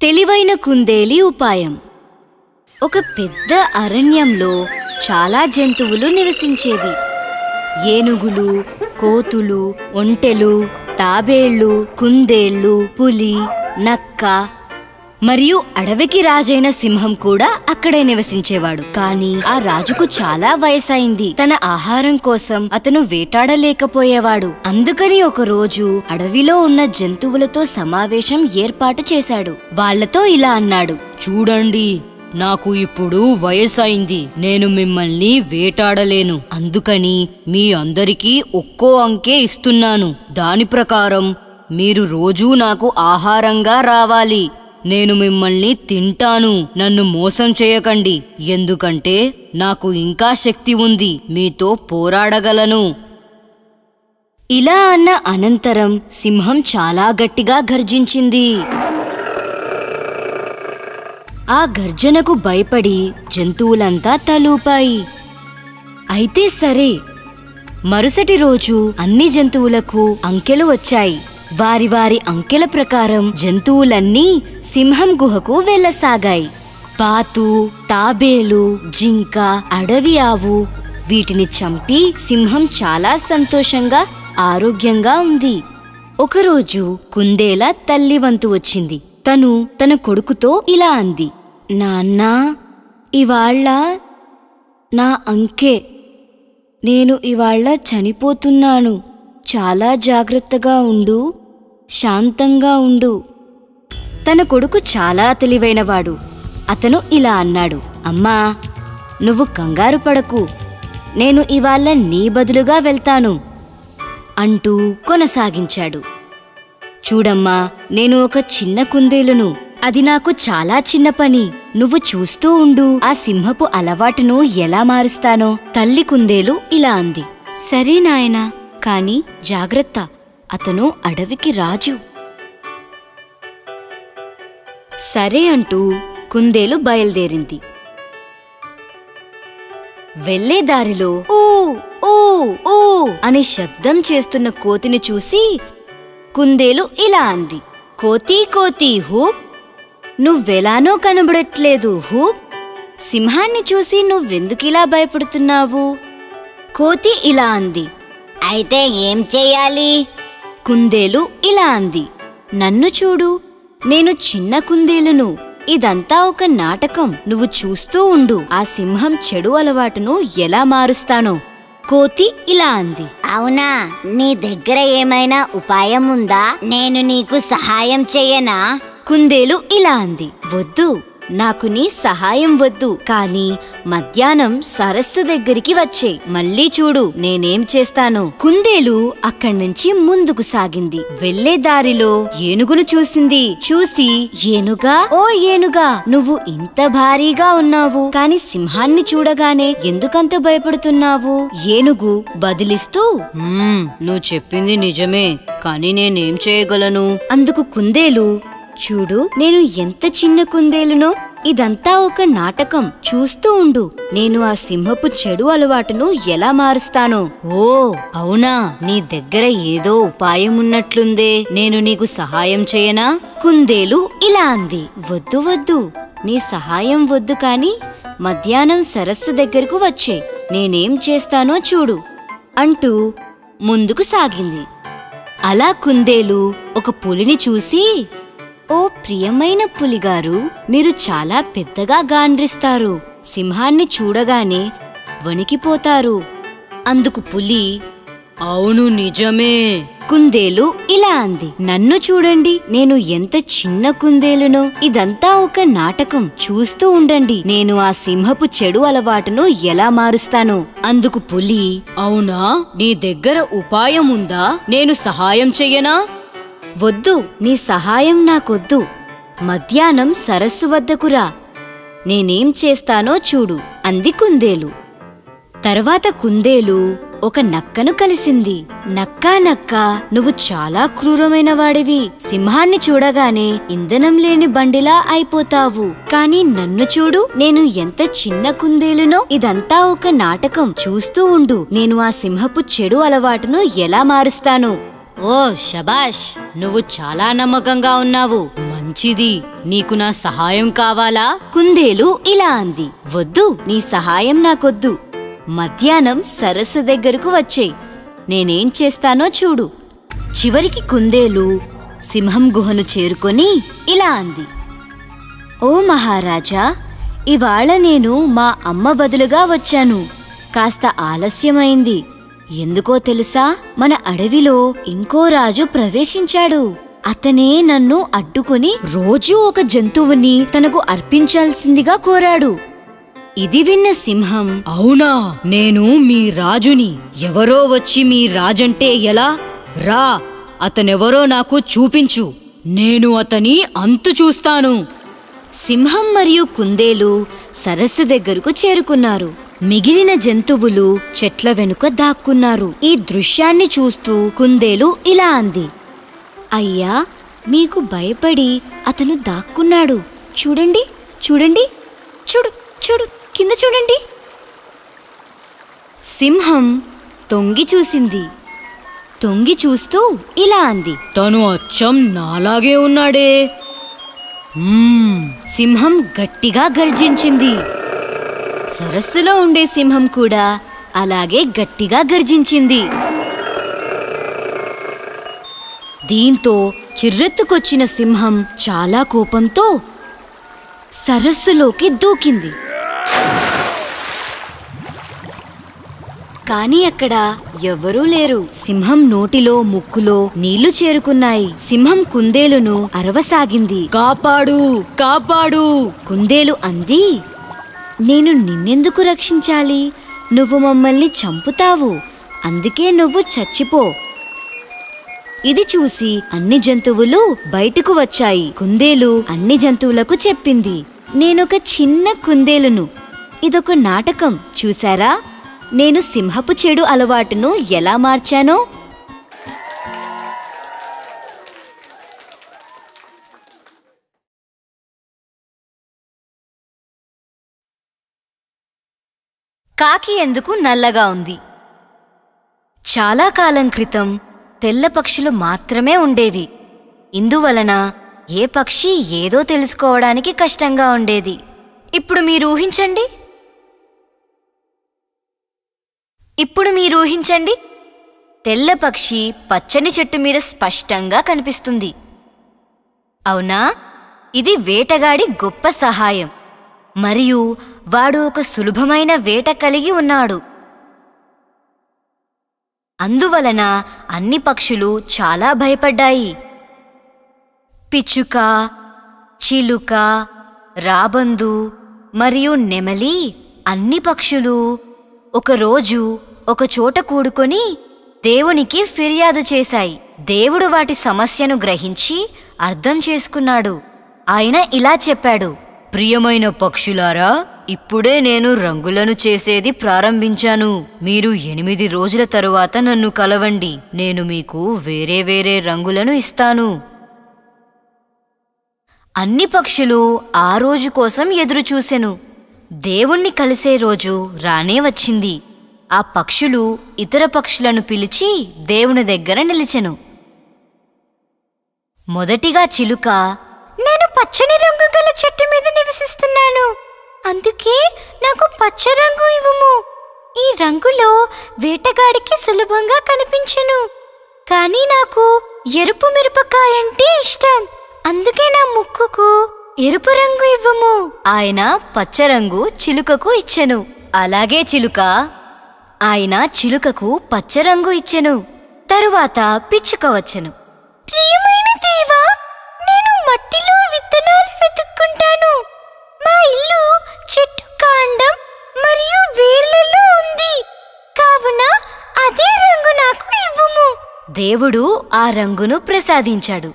తెలివైన కుందేలి ఉపాయం ఒక పెద్ద అరణ్యంలో చాలా జంతువులు నివసించేవి ఏనుగులు కోతులు ఒంటెలు తాబేళ్లు కుందేళ్లు పులి నక్క మరియు అడవికి రాజైన సింహం కూడా అక్కడే నివసించేవాడు కానీ ఆ రాజుకు చాలా వయసైంది తన ఆహారం కోసం అతను వేటాడలేకపోయేవాడు అందుకని ఒక రోజు అడవిలో ఉన్న జంతువులతో సమావేశం ఏర్పాటు చేశాడు వాళ్ళతో ఇలా అన్నాడు చూడండి నాకు ఇప్పుడు వయసైంది నేను మిమ్మల్ని వేటాడలేను అందుకని మీ అందరికీ ఒక్కో అంకే ఇస్తున్నాను దాని ప్రకారం మీరు రోజూ నాకు ఆహారంగా రావాలి నేను మిమ్మల్ని తింటాను నన్ను మోసం చేయకండి ఎందుకంటే నాకు ఇంకా శక్తి ఉంది మీతో పోరాడగలను ఇలా అన్న అనంతరం సింహం చాలా గట్టిగా గర్జించింది ఆ గర్జనకు భయపడి జంతువులంతా తలూపాయి అయితే సరే మరుసటి రోజు అన్ని జంతువులకు అంకెలు వచ్చాయి వారి వారి అంకెల ప్రకారం జంతువులన్నీ సింహం గుహకు వెళ్ళసాగాయి బాతు తాబేలు జింక అడవి ఆవు వీటిని చంపి సింహం చాలా సంతోషంగా ఆరోగ్యంగా ఉంది ఒకరోజు కుందేల తల్లి వంతు వచ్చింది తను తన కొడుకుతో ఇలా అంది నాన్నా ఇవాళ్ళ నా అంకె నేను ఇవాళ్ళ చనిపోతున్నాను చాలా జాగ్రత్తగా ఉండు శాంతంగా ఉండు తన కొడుకు చాలా తెలివైనవాడు అతను ఇలా అన్నాడు అమ్మా నువ్వు కంగారు పడకు నేను ఇవాళ నీ బదులుగా వెళ్తాను అంటూ కొనసాగించాడు చూడమ్మా నేను ఒక చిన్న కుందేలును అది నాకు చాలా చిన్న పని నువ్వు చూస్తూ ఉండు ఆ సింహపు అలవాటును ఎలా మారుస్తానో తల్లి కుందేలు ఇలా అంది సరే నాయనా కాని జాగ్రత్త అతను అడవికి రాజు సరే అంటూ కుందేలు బయలుదేరింది వెళ్లే దారిలో ఊ ఊ ఊ అని శబ్దం చేస్తున్న కోతిని చూసి కుందేలు ఇలా అంది కోతి కోతి హూప్ నువ్వెలానో కనబడట్లేదు హూప్ సింహాన్ని చూసి నువ్వెందుకిలా భయపడుతున్నావు కోతి ఇలా అంది అయితే ఏం చెయ్యాలి కుందేలు ఇలా అంది నన్ను చూడు నేను చిన్న కుందేలును ఇదంతా ఒక నాటకం నువ్వు చూస్తూ ఉండు ఆ సింహం చెడు అలవాటును ఎలా మారుస్తానో కోతి ఇలా అంది అవునా నీ దగ్గర ఏమైనా ఉపాయం ఉందా నేను నీకు సహాయం చెయ్యనా కుందేలు ఇలా అంది వద్దు నాకు నీ సహాయం వద్దు కాని మధ్యాహ్నం సరస్సు దగ్గరికి వచ్చే మళ్ళీ చూడు నేనేం చేస్తాను కుందేలు అక్కడి నుంచి ముందుకు సాగింది వెళ్లే దారిలో ఏనుగును చూసింది చూసి ఏనుగా ఓ ఏనుగా నువ్వు ఇంత భారీగా ఉన్నావు కాని సింహాన్ని చూడగానే ఎందుకంత భయపడుతున్నావు ఏనుగు బదిలిస్తూ మ్మ్, నువ్వు చెప్పింది నిజమే కానీ నేనేం చేయగలను అందుకు కుందేలు చూడు నేను ఎంత చిన్న కుందేలునో ఇదంతా ఒక నాటకం చూస్తూ ఉండు నేను ఆ సింహపు చెడు అలవాటును ఎలా మారుస్తానో ఓ అవునా నీ దగ్గర ఏదో ఉపాయం ఉన్నట్లుందే నేను నీకు సహాయం చేయనా కుందేలు ఇలా అంది వద్దు వద్దు నీ సహాయం వద్దు కాని మధ్యాహ్నం సరస్సు దగ్గరకు వచ్చే నేనేం చేస్తానో చూడు అంటూ ముందుకు సాగింది అలా కుందేలు ఒక పులిని చూసి ఓ ప్రియమైన పులిగారు మీరు చాలా పెద్దగా గాండ్రిస్తారు సింహాన్ని చూడగానే వణికిపోతారు అందుకు పులి అవును నిజమే కుందేలు ఇలా అంది నన్ను చూడండి నేను ఎంత చిన్న కుందేలునో ఇదంతా ఒక నాటకం చూస్తూ ఉండండి నేను ఆ సింహపు చెడు అలవాటును ఎలా మారుస్తానో అందుకు పులి అవునా నీ దగ్గర ఉపాయం ఉందా నేను సహాయం చెయ్యనా వద్దు నీ సహాయం నాకొద్దు మధ్యాహ్నం సరస్సు వద్దకు రా నేనేం చేస్తానో చూడు అంది కుందేలు తర్వాత కుందేలు ఒక నక్కను కలిసింది నక్కా నక్క నువ్వు చాలా క్రూరమైన వాడివి సింహాన్ని చూడగానే ఇంధనం లేని బండిలా అయిపోతావు కానీ నన్ను చూడు నేను ఎంత చిన్న కుందేలునో ఇదంతా ఒక నాటకం చూస్తూ ఉండు నేను ఆ సింహపు చెడు అలవాటును ఎలా మారుస్తాను ఓ శబాష్ నువ్వు చాలా నమ్మకంగా ఉన్నావు మంచిది నీకు నా సహాయం కావాలా కుందేలు ఇలా అంది వద్దు నీ సహాయం నాకొద్దు మధ్యాహ్నం సరస్సు దగ్గరకు వచ్చేయ్ నేనేం చేస్తానో చూడు చివరికి కుందేలు సింహం గుహను చేరుకొని ఇలా అంది ఓ మహారాజా ఇవాళ నేను మా అమ్మ బదులుగా వచ్చాను కాస్త ఆలస్యమైంది ఎందుకో తెలుసా మన అడవిలో ఇంకో రాజు ప్రవేశించాడు అతనే నన్ను అడ్డుకుని రోజూ ఒక జంతువుని తనకు అర్పించాల్సిందిగా కోరాడు ఇది విన్న సింహం అవునా నేను మీ రాజుని ఎవరో వచ్చి మీ రాజంటే ఎలా రా అతనెవరో నాకు చూపించు నేను అతని అంతు చూస్తాను సింహం మరియు కుందేలు సరస్సు దగ్గరకు చేరుకున్నారు మిగిలిన జంతువులు చెట్ల వెనుక దాక్కున్నారు ఈ దృశ్యాన్ని చూస్తూ కుందేలు ఇలా అంది అయ్యా మీకు భయపడి అతను దాక్కున్నాడు చూడండి చూడండి చూడు చూడు కింద చూడండి సింహం తొంగి చూసింది తొంగి చూస్తూ ఇలా అంది తను అచ్చం నాలాగే ఉన్నాడే మ్మ్, సింహం గట్టిగా గర్జించింది సరస్సులో ఉండే సింహం కూడా అలాగే గట్టిగా గర్జించింది దీంతో చిర్రెత్తుకొచ్చిన సింహం చాలా కోపంతో సరస్సులోకి దూకింది కానీ అక్కడ ఎవరూ లేరు సింహం నోటిలో ముక్కులో నీళ్లు చేరుకున్నాయి సింహం కుందేలును అరవసాగింది కాపాడు కాపాడు కుందేలు అంది నేను నిన్నెందుకు రక్షించాలి నువ్వు మమ్మల్ని చంపుతావు అందుకే నువ్వు చచ్చిపో ఇది చూసి అన్ని జంతువులు బయటకు వచ్చాయి కుందేలు అన్ని జంతువులకు చెప్పింది నేనొక చిన్న కుందేలును ఇదొక నాటకం చూసారా నేను సింహపు చెడు అలవాటును ఎలా మార్చానో కాకి ఎందుకు నల్లగా ఉంది చాలా కాలం క్రితం తెల్ల పక్షులు మాత్రమే ఉండేవి ఇందువలన ఏ పక్షి ఏదో తెలుసుకోవడానికి కష్టంగా ఉండేది ఇప్పుడు మీరు ఊహించండి ఇప్పుడు మీరు ఊహించండి తెల్ల పక్షి పచ్చని చెట్టు మీద స్పష్టంగా కనిపిస్తుంది అవునా ఇది వేటగాడి గొప్ప సహాయం మరియు వాడు ఒక సులభమైన వేట కలిగి ఉన్నాడు అందువలన అన్ని పక్షులు చాలా భయపడ్డాయి పిచ్చుక చిలుక రాబందు మరియు నెమలి అన్ని పక్షులు ఒకరోజు ఒక చోట కూడుకొని దేవునికి ఫిర్యాదు చేశాయి దేవుడు వాటి సమస్యను గ్రహించి అర్థం చేసుకున్నాడు ఆయన ఇలా చెప్పాడు ప్రియమైన పక్షులారా ఇప్పుడే నేను రంగులను చేసేది ప్రారంభించాను మీరు ఎనిమిది రోజుల తరువాత నన్ను కలవండి నేను మీకు వేరే వేరే రంగులను ఇస్తాను అన్ని పక్షులు ఆ రోజు కోసం ఎదురు చూసెను దేవుణ్ణి కలిసే రోజు రానే వచ్చింది ఆ పక్షులు ఇతర పక్షులను పిలిచి దేవుని దగ్గర నిలిచెను మొదటిగా చిలుక నేను పచ్చని రంగు గల చెట్టు మీద నివసిస్తున్నాను అందుకే నాకు పచ్చ రంగు ఇవ్వము ఈ రంగులో వేటగాడికి సులభంగా కనిపించును కానీ నాకు ఎరుపు మిరపకాయ అంటే ఇష్టం అందుకే నా ముక్కుకు ఎరుపు రంగు ఇవ్వము ఆయన పచ్చ రంగు చిలుకకు ఇచ్చెను అలాగే చిలుక ఆయన చిలుకకు పచ్చ రంగు ఇచ్చెను తరువాత పిచ్చుక వచ్చెను ప్రియమైన దేవా నేను మట్టిలో విత్తనాలు వెతుక్కుంటాను మా ఇల్లు చెట్టు కాండం మరియు వేర్లలో ఉంది కావున అదే రంగు నాకు ఇవ్వుము దేవుడు ఆ రంగును ప్రసాదించాడు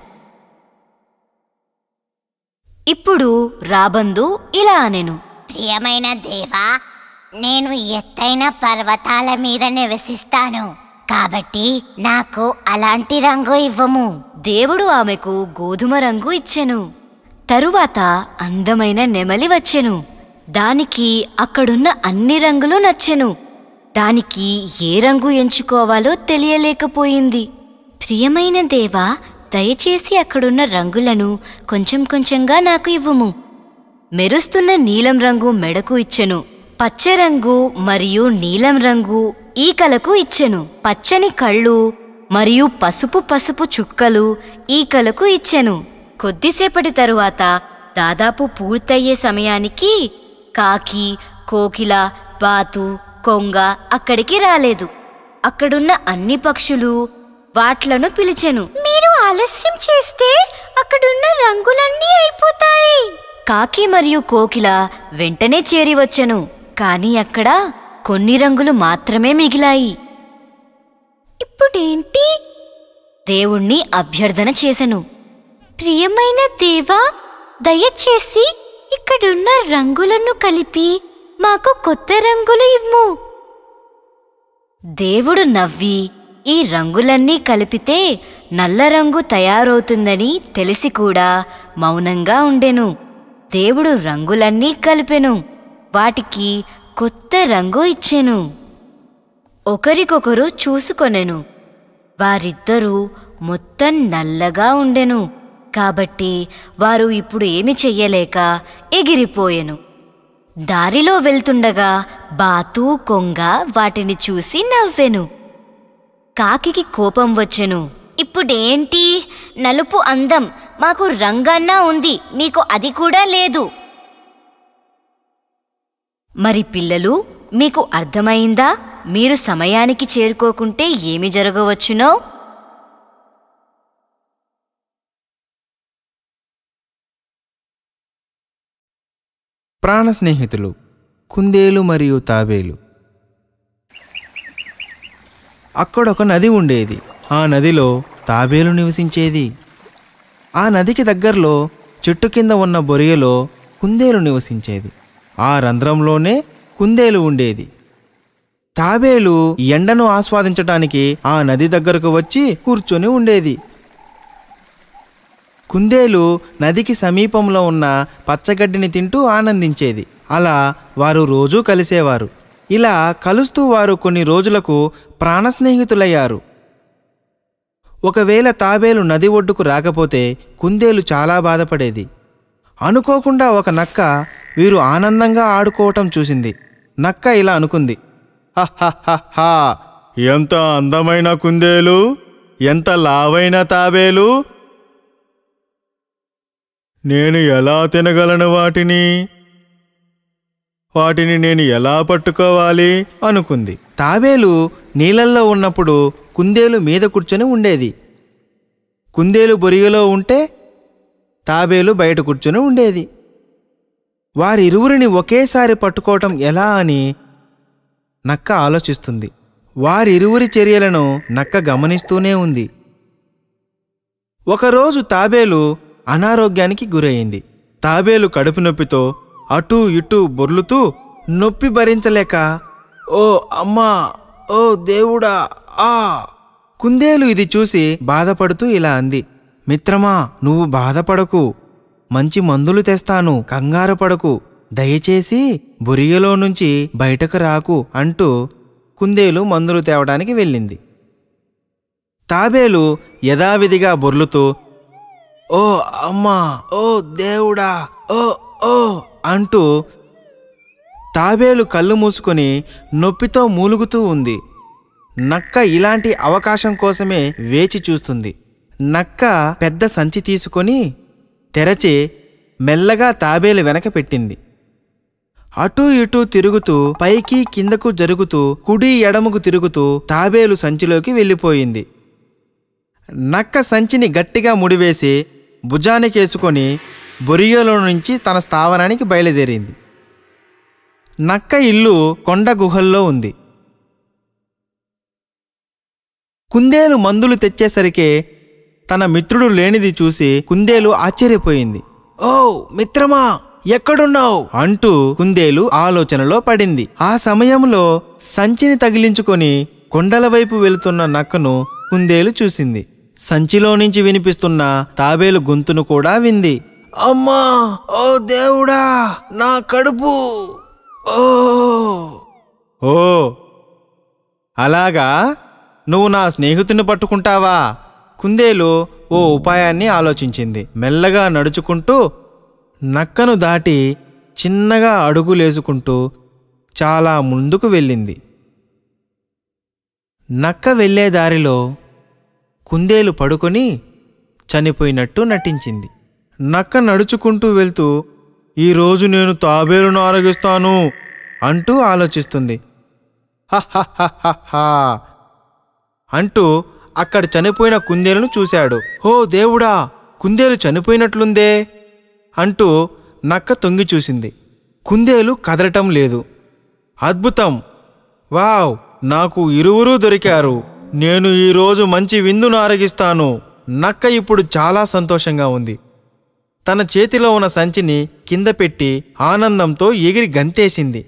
ఇప్పుడు రాబందు ఇలా అనెను ప్రియమైన దేవా నేను ఎత్తైన పర్వతాల మీద నివసిస్తాను కాబట్టి నాకు అలాంటి రంగు ఇవ్వము దేవుడు ఆమెకు గోధుమ రంగు ఇచ్చెను తరువాత అందమైన నెమలి వచ్చెను దానికి అక్కడున్న అన్ని రంగులు నచ్చెను దానికి ఏ రంగు ఎంచుకోవాలో తెలియలేకపోయింది ప్రియమైన దేవా దయచేసి అక్కడున్న రంగులను కొంచెం కొంచెంగా నాకు ఇవ్వుము మెరుస్తున్న నీలం రంగు మెడకు ఇచ్చెను పచ్చ రంగు మరియు నీలం రంగు ఈకలకు ఇచ్చెను పచ్చని కళ్ళు మరియు పసుపు పసుపు చుక్కలు ఈకలకు ఇచ్చెను కొద్దిసేపటి తరువాత దాదాపు పూర్తయ్యే సమయానికి కాకి కోకిల బాతు కొంగ అక్కడికి రాలేదు అక్కడున్న అన్ని పక్షులు వాట్లను పిలిచెను మీరు ఆలస్యం చేస్తే అక్కడున్న రంగులన్నీ అయిపోతాయి కాకి మరియు కోకిల వెంటనే చేరి వచ్చెను కానీ అక్కడ కొన్ని రంగులు మాత్రమే మిగిలాయి ఇప్పుడేంటి దేవుణ్ణి అభ్యర్థన చేసెను ప్రియమైన దేవా దయచేసి ఇక్కడున్న రంగులను కలిపి మాకు కొత్త రంగులు ఇవ్వు దేవుడు నవ్వి ఈ రంగులన్నీ కలిపితే నల్ల రంగు తయారవుతుందని తెలిసి కూడా మౌనంగా ఉండెను దేవుడు రంగులన్నీ కలిపెను వాటికి కొత్త రంగు ఇచ్చెను ఒకరికొకరు చూసుకొనెను వారిద్దరూ మొత్తం నల్లగా ఉండెను కాబట్టి వారు ఇప్పుడు ఏమి చెయ్యలేక ఎగిరిపోయెను దారిలో వెళ్తుండగా బాతు కొంగ వాటిని చూసి నవ్వెను కాకికి కోపం వచ్చెను ఇప్పుడేంటి నలుపు అందం మాకు రంగన్నా ఉంది మీకు అది కూడా లేదు మరి పిల్లలు మీకు అర్థమైందా మీరు సమయానికి చేరుకోకుంటే ఏమి జరగవచ్చునో ప్రాణ స్నేహితులు కుందేలు మరియు తాబేలు అక్కడొక నది ఉండేది ఆ నదిలో తాబేలు నివసించేది ఆ నదికి దగ్గరలో చెట్టు కింద ఉన్న బొరియలో కుందేలు నివసించేది ఆ రంధ్రంలోనే కుందేలు ఉండేది తాబేలు ఎండను ఆస్వాదించటానికి ఆ నది దగ్గరకు వచ్చి కూర్చొని ఉండేది కుందేలు నదికి సమీపంలో ఉన్న పచ్చగడ్డిని తింటూ ఆనందించేది అలా వారు రోజూ కలిసేవారు ఇలా కలుస్తూ వారు కొన్ని రోజులకు ప్రాణ స్నేహితులయ్యారు ఒకవేళ తాబేలు నది ఒడ్డుకు రాకపోతే కుందేలు చాలా బాధపడేది అనుకోకుండా ఒక నక్క వీరు ఆనందంగా ఆడుకోవటం చూసింది నక్క ఇలా అనుకుంది హహహహా ఎంత అందమైన కుందేలు ఎంత లావైన తాబేలు నేను ఎలా తినగలను వాటిని వాటిని నేను ఎలా పట్టుకోవాలి అనుకుంది తాబేలు నీళ్ళల్లో ఉన్నప్పుడు కుందేలు మీద కూర్చొని ఉండేది కుందేలు బొరియలో ఉంటే తాబేలు బయట కూర్చొని ఉండేది వారిరువురిని ఒకేసారి పట్టుకోవటం ఎలా అని నక్క ఆలోచిస్తుంది వారిరువురి చర్యలను నక్క గమనిస్తూనే ఉంది ఒకరోజు తాబేలు అనారోగ్యానికి గురయింది తాబేలు కడుపు నొప్పితో అటూ ఇటూ బొర్లుతూ నొప్పి భరించలేక ఓ అమ్మా ఓ దేవుడా ఆ కుందేలు ఇది చూసి బాధపడుతూ ఇలా అంది మిత్రమా నువ్వు బాధపడకు మంచి మందులు తెస్తాను కంగారు పడకు దయచేసి బొరియలో నుంచి బయటకు రాకు అంటూ కుందేలు మందులు తేవడానికి వెళ్ళింది తాబేలు యథావిధిగా బొర్లుతూ ఓ అమ్మా ఓ దేవుడా ఓ ఓ అంటూ తాబేలు కళ్ళు మూసుకొని నొప్పితో మూలుగుతూ ఉంది నక్క ఇలాంటి అవకాశం కోసమే వేచి చూస్తుంది నక్క పెద్ద సంచి తీసుకొని తెరచి మెల్లగా తాబేలు వెనక పెట్టింది అటూ ఇటూ తిరుగుతూ పైకి కిందకు జరుగుతూ కుడి ఎడమకు తిరుగుతూ తాబేలు సంచిలోకి వెళ్ళిపోయింది నక్క సంచిని గట్టిగా ముడివేసి భుజానికేసుకొని బొరియలో నుంచి తన స్థావరానికి బయలుదేరింది నక్క ఇల్లు కొండ గుహల్లో ఉంది కుందేలు మందులు తెచ్చేసరికే తన మిత్రుడు లేనిది చూసి కుందేలు ఆశ్చర్యపోయింది ఓ మిత్రమా ఎక్కడున్నావు అంటూ కుందేలు ఆలోచనలో పడింది ఆ సమయంలో సంచిని తగిలించుకొని కొండల వైపు వెళుతున్న నక్కను కుందేలు చూసింది సంచిలో నుంచి వినిపిస్తున్న తాబేలు గొంతును కూడా వింది అమ్మా ఓ దేవుడా నా కడుపు ఓ ఓ అలాగా నువ్వు నా స్నేహితుని పట్టుకుంటావా కుందేలు ఓ ఉపాయాన్ని ఆలోచించింది మెల్లగా నడుచుకుంటూ నక్కను దాటి చిన్నగా అడుగులేసుకుంటూ చాలా ముందుకు వెళ్ళింది నక్క వెళ్ళే దారిలో కుందేలు పడుకొని చనిపోయినట్టు నటించింది నక్క నడుచుకుంటూ వెళ్తూ ఈరోజు నేను తాబేలును ఆరగిస్తాను అంటూ ఆలోచిస్తుంది హహహహహా అంటూ అక్కడ చనిపోయిన కుందేలును చూశాడు ఓ దేవుడా కుందేలు చనిపోయినట్లుందే అంటూ నక్క తొంగి చూసింది కుందేలు కదలటం లేదు అద్భుతం వావ్ నాకు ఇరువురూ దొరికారు నేను ఈరోజు మంచి విందును ఆరగిస్తాను నక్క ఇప్పుడు చాలా సంతోషంగా ఉంది తన చేతిలో ఉన్న సంచిని కింద పెట్టి ఆనందంతో ఎగిరి గంతేసింది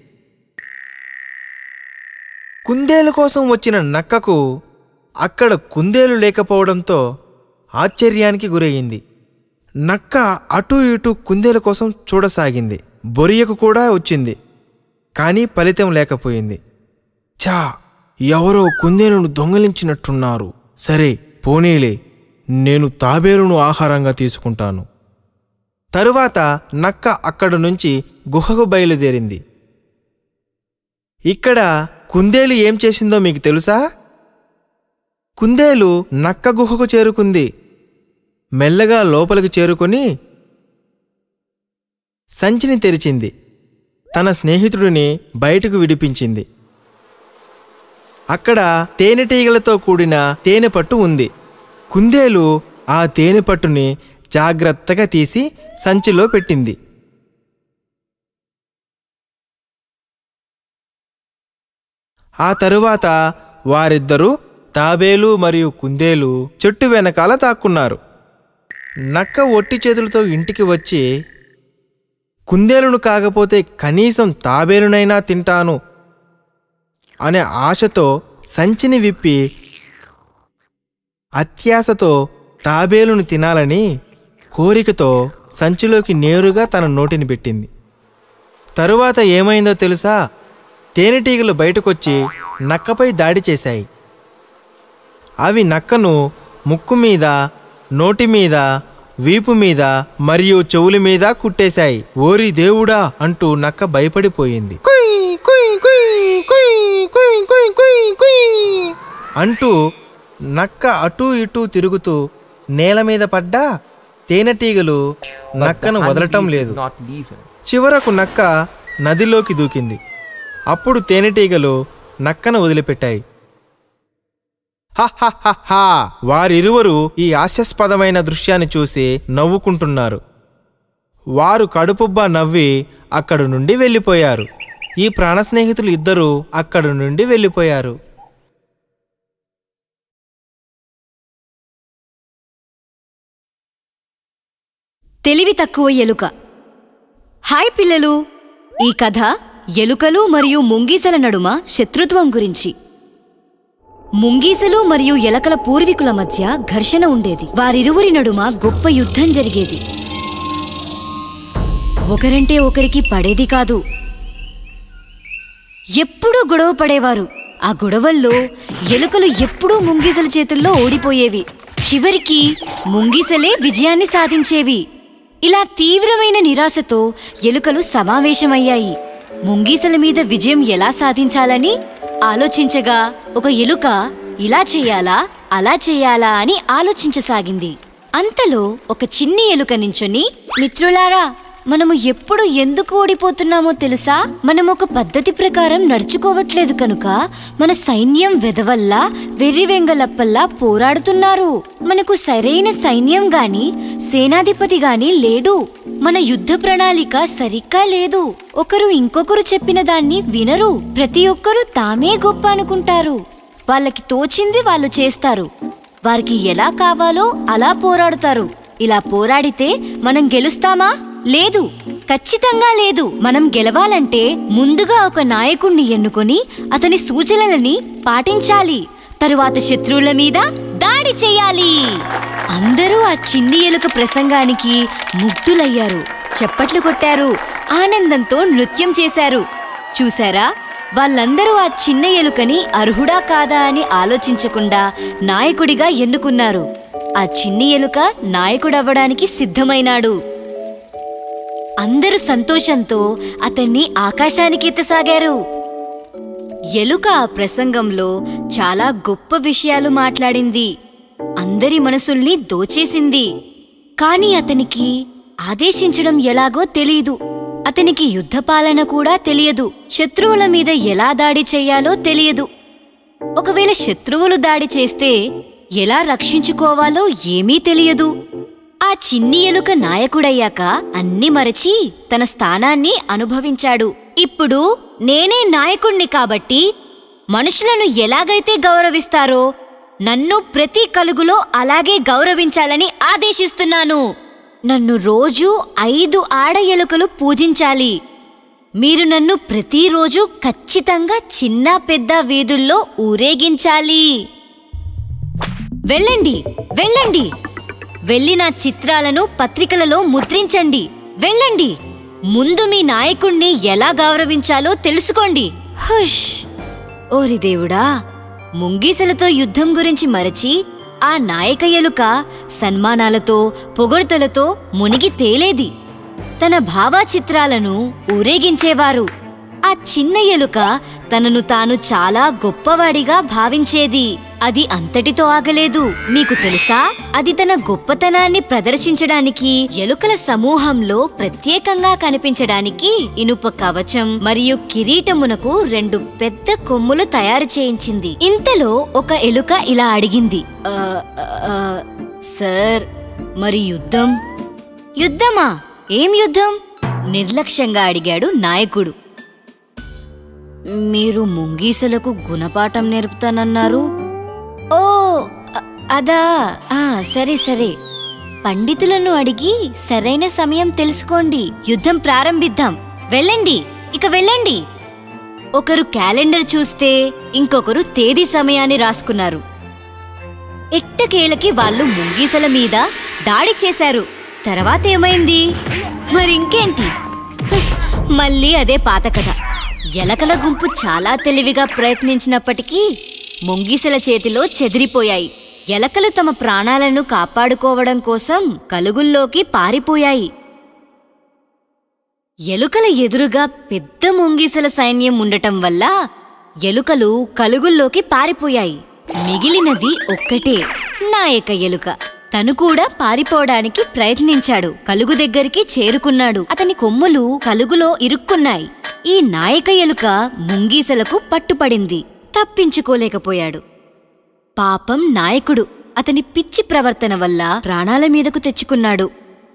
కుందేలు కోసం వచ్చిన నక్కకు అక్కడ కుందేలు లేకపోవడంతో ఆశ్చర్యానికి గురయ్యింది నక్క అటూ ఇటూ కుందేలు కోసం చూడసాగింది బొరియకు కూడా వచ్చింది కానీ ఫలితం లేకపోయింది చా ఎవరో కుందేలును దొంగలించినట్టున్నారు సరే పోనీలే నేను తాబేలును ఆహారంగా తీసుకుంటాను తరువాత నక్క అక్కడి నుంచి గుహకు బయలుదేరింది ఇక్కడ కుందేలు ఏం చేసిందో మీకు తెలుసా కుందేలు నక్క గుహకు చేరుకుంది మెల్లగా లోపలికి చేరుకొని సంచిని తెరిచింది తన స్నేహితుడిని బయటకు విడిపించింది అక్కడ తేనెటీగలతో కూడిన తేనె పట్టు ఉంది కుందేలు ఆ తేనె పట్టుని జాగ్రత్తగా తీసి సంచిలో పెట్టింది ఆ తరువాత వారిద్దరూ తాబేలు మరియు కుందేలు చెట్టు వెనకాల తాక్కున్నారు నక్క ఒట్టి చేతులతో ఇంటికి వచ్చి కుందేలును కాకపోతే కనీసం తాబేలునైనా తింటాను అనే ఆశతో సంచిని విప్పి అత్యాశతో తాబేలును తినాలని కోరికతో సంచిలోకి నేరుగా తన నోటిని పెట్టింది తరువాత ఏమైందో తెలుసా తేనెటీగలు బయటకొచ్చి నక్కపై దాడి చేశాయి అవి నక్కను ముక్కు మీద నోటి మీద వీపు మీద మరియు చెవుల మీద కుట్టేశాయి ఓరి దేవుడా అంటూ నక్క భయపడిపోయింది కుయ్, కుయ్, కుయ్, కుయ్, కుయ్, కుయ్, కుయ్, కుయ్ అంటూ నక్క అటూ ఇటూ తిరుగుతూ నేల మీద పడ్డా తేనెటీగలు నక్కను వదలటం లేదు not leave him. చివరకు నక్క నదిలోకి దూకింది అప్పుడు తేనెటీగలు నక్కను వదిలిపెట్టాయి హహహహా వారిరువురు ఈ హాస్యాస్పదమైన దృశ్యాన్ని చూసి నవ్వుకుంటున్నారు వారు కడుపుబ్బా నవ్వి అక్కడి నుండి వెళ్ళిపోయారు ఈ ప్రాణ స్నేహితులు ఇద్దరూ అక్కడి నుండి వెళ్ళిపోయారు తెలివి తక్కువ ఎలుక హాయ్ పిల్లలు ఈ కథ ఎలుకలు మరియు ముంగీసల నడుమ శత్రుత్వం గురించి ముంగీసలు మరియు ఎలకల పూర్వీకుల మధ్య ఘర్షణ ఉండేది వారిరువురి నడుమ గొప్ప యుద్ధం జరిగేది ఒకరంటే ఒకరికి పడేది కాదు ఎప్పుడూ గొడవ పడేవారు ఆ గొడవల్లో ఎలుకలు ఎప్పుడూ ముంగీసల చేతుల్లో ఓడిపోయేవి చివరికి ముంగీసలే విజయాన్ని సాధించేవి ఇలా తీవ్రమైన నిరాశతో ఎలుకలు సమావేశమయ్యాయి ముంగీసల మీద విజయం ఎలా సాధించాలని ఆలోచించగా ఒక ఎలుక ఇలా చేయాలా అలా చేయాలా అని ఆలోచించసాగింది అంతలో ఒక చిన్ని ఎలుక నించొని మిత్రులారా మనము ఎప్పుడు ఎందుకు ఓడిపోతున్నామో తెలుసా మనం ఒక పద్ధతి ప్రకారం నడుచుకోవట్లేదు కనుక మన సైన్యం వెదవల్లా వెర్రివెంగలప్పల్లా పోరాడుతున్నారు మనకు సరైన సైన్యం గాని సేనాధిపతి గాని లేడు మన యుద్ధ ప్రణాళిక సరిగ్గా లేదు ఒకరు ఇంకొకరు చెప్పిన దాన్ని వినరు ప్రతి ఒక్కరూ తామే గొప్ప అనుకుంటారు వాళ్ళకి తోచింది వాళ్ళు చేస్తారు వారికి ఎలా కావాలో అలా పోరాడుతారు ఇలా పోరాడితే మనం గెలుస్తామా లేదు ఖచ్చితంగా లేదు మనం గెలవాలంటే ముందుగా ఒక నాయకుణ్ణి ఎన్నుకొని అతని సూచనలని పాటించాలి తరువాత శత్రువుల మీద దాడి చేయాలి అందరూ ఆ చిన్ని ఎలుక ప్రసంగానికి ముగ్ధులయ్యారు చప్పట్లు కొట్టారు ఆనందంతో నృత్యం చేశారు చూశారా వాళ్ళందరూ ఆ చిన్న ఎలుకని అర్హుడా కాదా అని ఆలోచించకుండా నాయకుడిగా ఎన్నుకున్నారు ఆ చిన్ని ఎలుక నాయకుడవ్వడానికి సిద్ధమైనాడు అందరూ సంతోషంతో అతన్ని ఆకాశానికి ఎత్తసాగారు ఎలుక ఆ ప్రసంగంలో చాలా గొప్ప విషయాలు మాట్లాడింది అందరి మనసుల్ని దోచేసింది కాని అతనికి ఆదేశించడం ఎలాగో తెలియదు అతనికి యుద్ధపాలన కూడా తెలియదు శత్రువుల మీద ఎలా దాడి చెయ్యాలో తెలియదు ఒకవేళ శత్రువులు దాడి చేస్తే ఎలా రక్షించుకోవాలో ఏమీ తెలియదు ఆ చిన్ని ఎలుక నాయకుడయ్యాక అన్ని మరచి తన స్థానాన్ని అనుభవించాడు ఇప్పుడు నేనే నాయకుణ్ణి కాబట్టి మనుషులను ఎలాగైతే గౌరవిస్తారో నన్ను ప్రతి కలుగులో అలాగే గౌరవించాలని ఆదేశిస్తున్నాను నన్ను రోజూ ఐదు ఆడ ఎలుకలు పూజించాలి మీరు నన్ను ప్రతిరోజు ఖచ్చితంగా చిన్న పెద్ద వీధుల్లో ఊరేగించాలి వెళ్ళండి వెళ్ళండి వెళ్ళి నా చిత్రాలను పత్రికలలో ముద్రించండి వెళ్ళండి ముందు మీ నాయకుణ్ణి ఎలా గౌరవించాలో తెలుసుకోండి హుష్ ఓరి దేవుడా ముంగీసలతో యుద్ధం గురించి మరచి ఆ నాయక ఎలుక సన్మానాలతో పొగడ్తలతో మునిగి తేలేది తన భావచిత్రాలను ఊరేగించేవారు ఆ చిన్న ఎలుక తనను తాను చాలా గొప్పవాడిగా భావించేది అది అంతటితో ఆగలేదు మీకు తెలుసా అది తన గొప్పతనాన్ని ప్రదర్శించడానికి ఎలుకల సమూహంలో ప్రత్యేకంగా కనిపించడానికి ఇనుప కవచం మరియు కిరీటమునకు రెండు పెద్ద కొమ్ములు తయారు చేయించింది ఇంతలో ఒక ఎలుక ఇలా అడిగింది "ఆ, ఆ, సార్ మరి యుద్ధం యుద్ధమా ఏం యుద్ధం నిర్లక్ష్యంగా అడిగాడు నాయకుడు మీరు ముంగీసలకు గుణపాఠం నేర్పుతానన్నారు ఓ అ- అదా ఆ సరే సరే పండితులను అడిగి సరైన సమయం తెలుసుకోండి యుద్ధం ప్రారంభిద్దాం వెళ్ళండి ఇక వెళ్ళండి ఒకరు క్యాలెండర్ చూస్తే ఇంకొకరు తేదీ సమయాన్ని రాసుకున్నారు ఎట్టకేలకి వాళ్ళు ముంగీసల మీద దాడి చేశారు తర్వాత ఏమైంది మరింకేంటి హ, మళ్ళీ అదే పాత కథ ఎలకల గుంపు చాలా తెలివిగా ప్రయత్నించినప్పటికీ ముంగీసల చేతిలో చెదిరిపోయాయి ఎలకలు తమ ప్రాణాలను కాపాడుకోవడం కోసం కలుగుల్లోకి పారిపోయాయి ఎలుకల ఎదురుగా పెద్ద ముంగీసల సైన్యం ఉండటం వల్ల ఎలుకలు కలుగుల్లోకి పారిపోయాయి మిగిలినది ఒక్కటే నాయక ఎలుక తను కూడా పారిపోవడానికి ప్రయత్నించాడు కలుగు దగ్గరికి చేరుకున్నాడు అతని కొమ్ములు కలుగులో ఇరుక్కున్నాయి ఈ నాయక ఎలుక ముంగీసలకు పట్టుపడింది తప్పించుకోలేకపోయాడు పాపం నాయకుడు అతని పిచ్చి ప్రవర్తన వల్ల ప్రాణాల మీదకు తెచ్చుకున్నాడు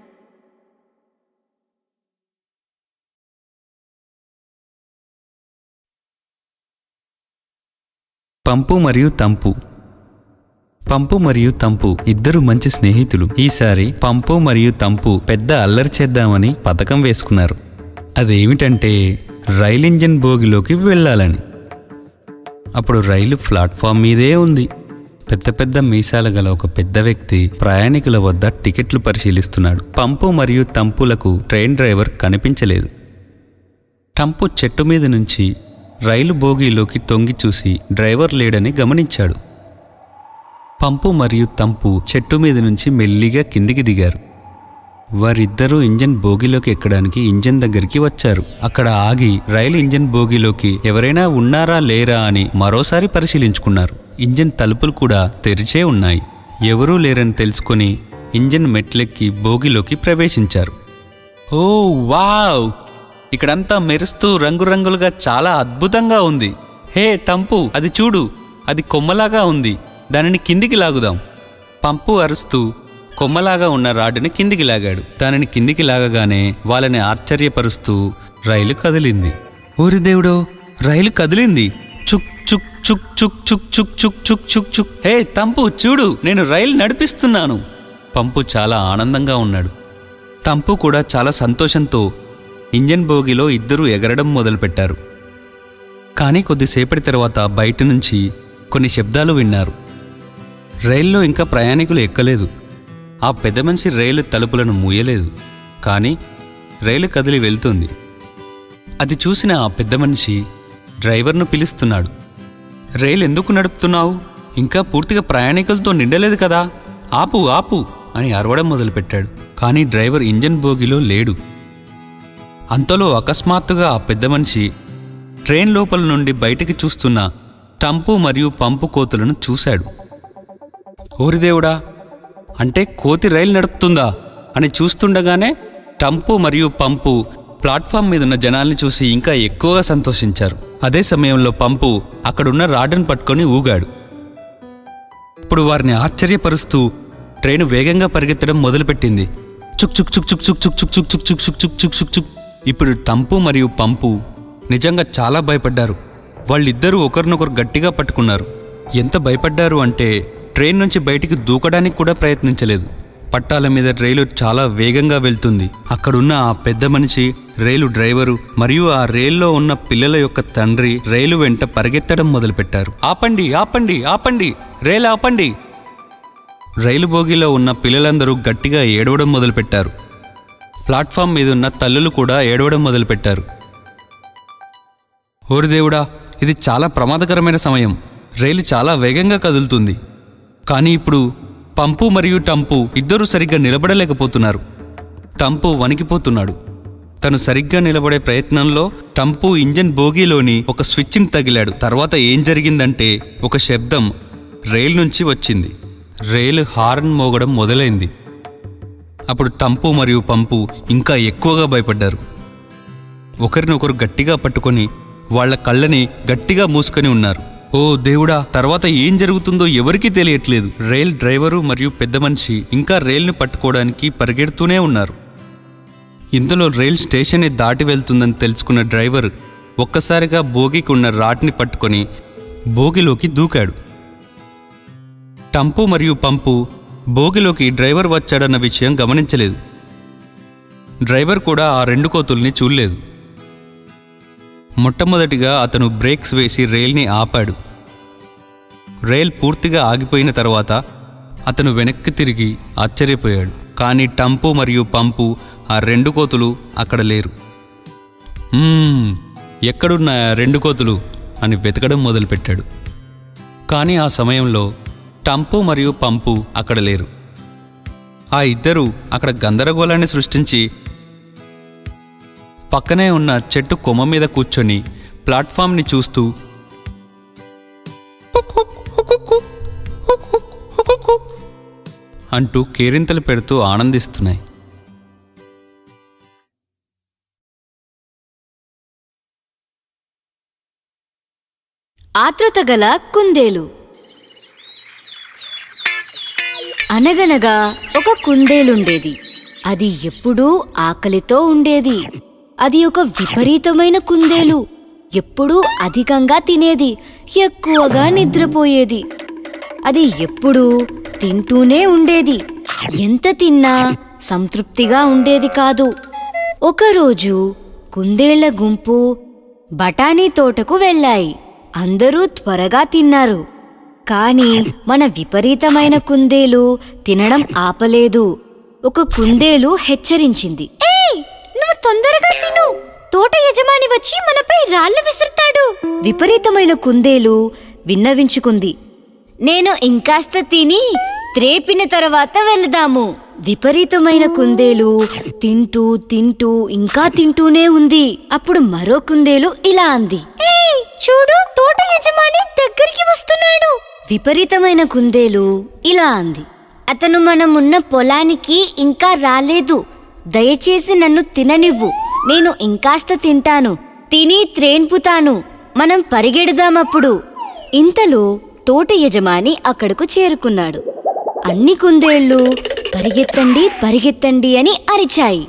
పంపు మరియు తంపు పంపు మరియు తంపు ఇద్దరు మంచి స్నేహితులు ఈసారి పంపు మరియు తంపు పెద్ద అల్లరి చేద్దామని పథకం వేసుకున్నారు అదేమిటంటే రైలు ఇంజన్ బోగిలోకి వెళ్ళాలని అప్పుడు రైలు ప్లాట్ఫామ్ మీదే ఉంది పెద్ద పెద్ద మీసాల గల ఒక పెద్ద వ్యక్తి ప్రయాణికుల వద్ద టికెట్లు పరిశీలిస్తున్నాడు పంపు మరియు తంపులకు ట్రైన్ డ్రైవర్ కనిపించలేదు టంపు చెట్టు మీద నుంచి రైలు బోగీలోకి తొంగి చూసి డ్రైవర్ లేడని గమనించాడు పంపు మరియు తంపు చెట్టు మీద నుంచి మెల్లిగా కిందికి దిగారు వారిద్దరూ ఇంజన్ బోగిలోకి ఎక్కడానికి ఇంజన్ దగ్గరికి వచ్చారు అక్కడ ఆగి రైలు ఇంజన్ బోగిలోకి ఎవరైనా ఉన్నారా లేరా అని మరోసారి పరిశీలించుకున్నారు ఇంజన్ తలుపులు కూడా తెరిచే ఉన్నాయి ఎవరూ లేరని తెలుసుకొని ఇంజన్ మెట్లెక్కి బోగిలోకి ప్రవేశించారు ఓ వావ్ ఇక్కడంతా మెరుస్తూ రంగురంగులుగా చాలా అద్భుతంగా ఉంది హే తంపు అది చూడు అది కొమ్మలాగా ఉంది దానిని కిందికి లాగుదాం పంపు అరుస్తూ కొమ్మలాగా ఉన్న రాడ్డుని కిందికి లాగాడు దానిని కిందికి లాగగానే వాళ్ళని ఆశ్చర్యపరుస్తూ రైలు కదిలింది ఊరి దేవుడో రైలు కదిలింది చుక్ చుక్ చుక్ చుక్ చుక్ చుక్ చుక్ చుక్ చుక్ చుక్ హే తంపు చూడు నేను రైలు నడిపిస్తున్నాను పంపు చాలా ఆనందంగా ఉన్నాడు తంపు కూడా చాలా సంతోషంతో ఇంజన్ బోగిలో ఇద్దరూ ఎగరడం మొదలుపెట్టారు కానీ కొద్దిసేపటి తర్వాత బయట నుంచి కొన్ని శబ్దాలు విన్నారు రైల్లో ఇంకా ప్రయాణికులు ఎక్కలేదు ఆ పెద్ద మనిషి రైలు తలుపులను మూయలేదు కానీ రైలు కదిలి వెళ్తుంది అది చూసిన ఆ పెద్ద మనిషి డ్రైవర్ను పిలుస్తున్నాడు రైలు ఎందుకు నడుపుతున్నావు ఇంకా పూర్తిగా ప్రయాణికులతో నిండలేదు కదా ఆపు ఆపు అని అరవడం మొదలుపెట్టాడు కానీ డ్రైవర్ ఇంజన్ బోగిలో లేడు అంతలో అకస్మాత్తుగా ఆ పెద్ద మనిషి ట్రైన్ లోపల నుండి బయటికి చూస్తున్న టంపు మరియు పంపు కోతులను చూశాడు ఓరిదేవుడా అంటే కోతి రైలు నడుపుతుందా అని చూస్తుండగానే టంపు మరియు పంపు ప్లాట్ఫామ్ మీద ఉన్న జనాల్ని చూసి ఇంకా ఎక్కువగా సంతోషించారు అదే సమయంలో పంపు అక్కడున్న రాడ్డును పట్టుకొని ఊగాడు ఇప్పుడు వారిని ఆశ్చర్యపరుస్తూ ట్రైను వేగంగా పరిగెత్తడం మొదలుపెట్టింది చుక్ చుక్ చుక్ చుక్ చుక్ చుక్ చుక్ చుక్ చుక్ చుక్ చుక్ చుక్ చుక్ చుక్ చుక్ ఇప్పుడు టంపు మరియు పంపు నిజంగా చాలా భయపడ్డారు వాళ్ళిద్దరూ ఒకరినొకరు గట్టిగా పట్టుకున్నారు ఎంత భయపడ్డారు అంటే ట్రైన్ నుంచి బయటికి దూకడానికి కూడా ప్రయత్నించలేదు పట్టాల మీద రైలు చాలా వేగంగా వెళ్తుంది అక్కడున్న ఆ పెద్ద మనిషి రైలు డ్రైవరు మరియు ఆ రైల్లో ఉన్న పిల్లల యొక్క తండ్రి రైలు వెంట పరిగెత్తడం మొదలుపెట్టారు ఆపండి ఆపండి ఆపండి రైలు ఆపండి రైలు బోగిలో ఉన్న పిల్లలందరూ గట్టిగా ఏడవడం మొదలుపెట్టారు ప్లాట్ఫామ్ మీద ఉన్న తల్లులు కూడా ఏడవడం మొదలుపెట్టారు ఓరిదేవుడా ఇది చాలా ప్రమాదకరమైన సమయం రైలు చాలా వేగంగా కదులుతుంది కానీ ఇప్పుడు పంపు మరియు టంపు ఇద్దరూ సరిగ్గా నిలబడలేకపోతున్నారు టంపు వణికిపోతున్నాడు తను సరిగ్గా నిలబడే ప్రయత్నంలో టంపు ఇంజన్ బోగీలోని ఒక స్విచ్ని తగిలాడు తర్వాత ఏం జరిగిందంటే ఒక శబ్దం రైలు నుంచి వచ్చింది రైలు హార్న్ మోగడం మొదలైంది అప్పుడు టంపు మరియు పంపు ఇంకా ఎక్కువగా భయపడ్డారు ఒకరినొకరు గట్టిగా పట్టుకొని వాళ్ళ కళ్ళని గట్టిగా మూసుకొని ఉన్నారు ఓ దేవుడా తర్వాత ఏం జరుగుతుందో ఎవరికీ తెలియట్లేదు రైల్ డ్రైవరు మరియు పెద్ద మనిషి ఇంకా రైల్ని పట్టుకోవడానికి పరిగెడుతూనే ఉన్నారు ఇందులో రైల్ స్టేషన్ని దాటి వెళ్తుందని తెలుసుకున్న డ్రైవర్ ఒక్కసారిగా బోగికి ఉన్న రాడ్ని పట్టుకొని బోగిలోకి దూకాడు టంపు మరియు పంపు బోగిలోకి డ్రైవర్ వచ్చాడన్న విషయం గమనించలేదు డ్రైవర్ కూడా ఆ రెండు కోతుల్ని చూడలేదు మొట్టమొదటిగా అతను బ్రేక్స్ వేసి రైల్ని ఆపాడు రైల్ పూర్తిగా ఆగిపోయిన తర్వాత అతను వెనక్కి తిరిగి ఆశ్చర్యపోయాడు కానీ టంపు మరియు పంపు ఆ రెండు కోతులు అక్కడ లేరు "మ్మ్, ఎక్కడున్న ఆ రెండు కోతులు అని వెతకడం మొదలుపెట్టాడు కానీ ఆ సమయంలో టంపు మరియు పంపు అక్కడ లేరు ఆ ఇద్దరు అక్కడ గందరగోళాన్ని సృష్టించి పక్కనే ఉన్న చెట్టు కొమ్మ మీద కూర్చొని ప్లాట్ఫామ్ని చూస్తూ అంటూ కేరింతలు పెడుతూ ఆనందిస్తున్నాయి ఆతృత గల కుందేలు అనగనగా ఒక కుందేలుండేది అది ఎప్పుడూ ఆకలితో ఉండేది అది ఒక విపరీతమైన కుందేలు ఎప్పుడూ అధికంగా తినేది ఎక్కువగా నిద్రపోయేది అది ఎప్పుడూ తింటూనే ఉండేది ఎంత తిన్నా సంతృప్తిగా ఉండేది కాదు ఒకరోజు కుందేళ్ల గుంపు బఠానీ తోటకు వెళ్ళాయి అందరూ త్వరగా తిన్నారు కాని మన విపరీతమైన కుందేలు తినడం ఆపలేదు ఒక కుందేలు హెచ్చరించింది ఏయ్ నువ్వు తొందరగా తిను తోట యజమాని వచ్చి మనపై రాళ్లు విసురుతాడు విపరీతమైన కుందేలు విన్నవించుకుంది నేను ఇంకాస్త తిని త్రేపిన తర్వాత వెళదాము విపరీతమైన కుందేలు తింటూ తింటూ ఇంకా తింటూనే ఉంది అప్పుడు మరో కుందేలు ఇలా అంది "ఏయ్, చూడు తోట యజమాని దగ్గరికి వస్తున్నాడు విపరీతమైన కుందేలు ఇలా అంది అతను మనమున్న పొలానికి ఇంకా రాలేదు దయచేసి నన్ను తిననివ్వు నేను ఇంకాస్త తింటాను తిని త్రేన్పుతాను మనం పరిగెడదామప్పుడు ఇంతలో తోట యజమాని అక్కడకు చేరుకున్నాడు అన్ని కుందేళ్లు పరిగెత్తండి పరిగెత్తండి అని అరిచాయి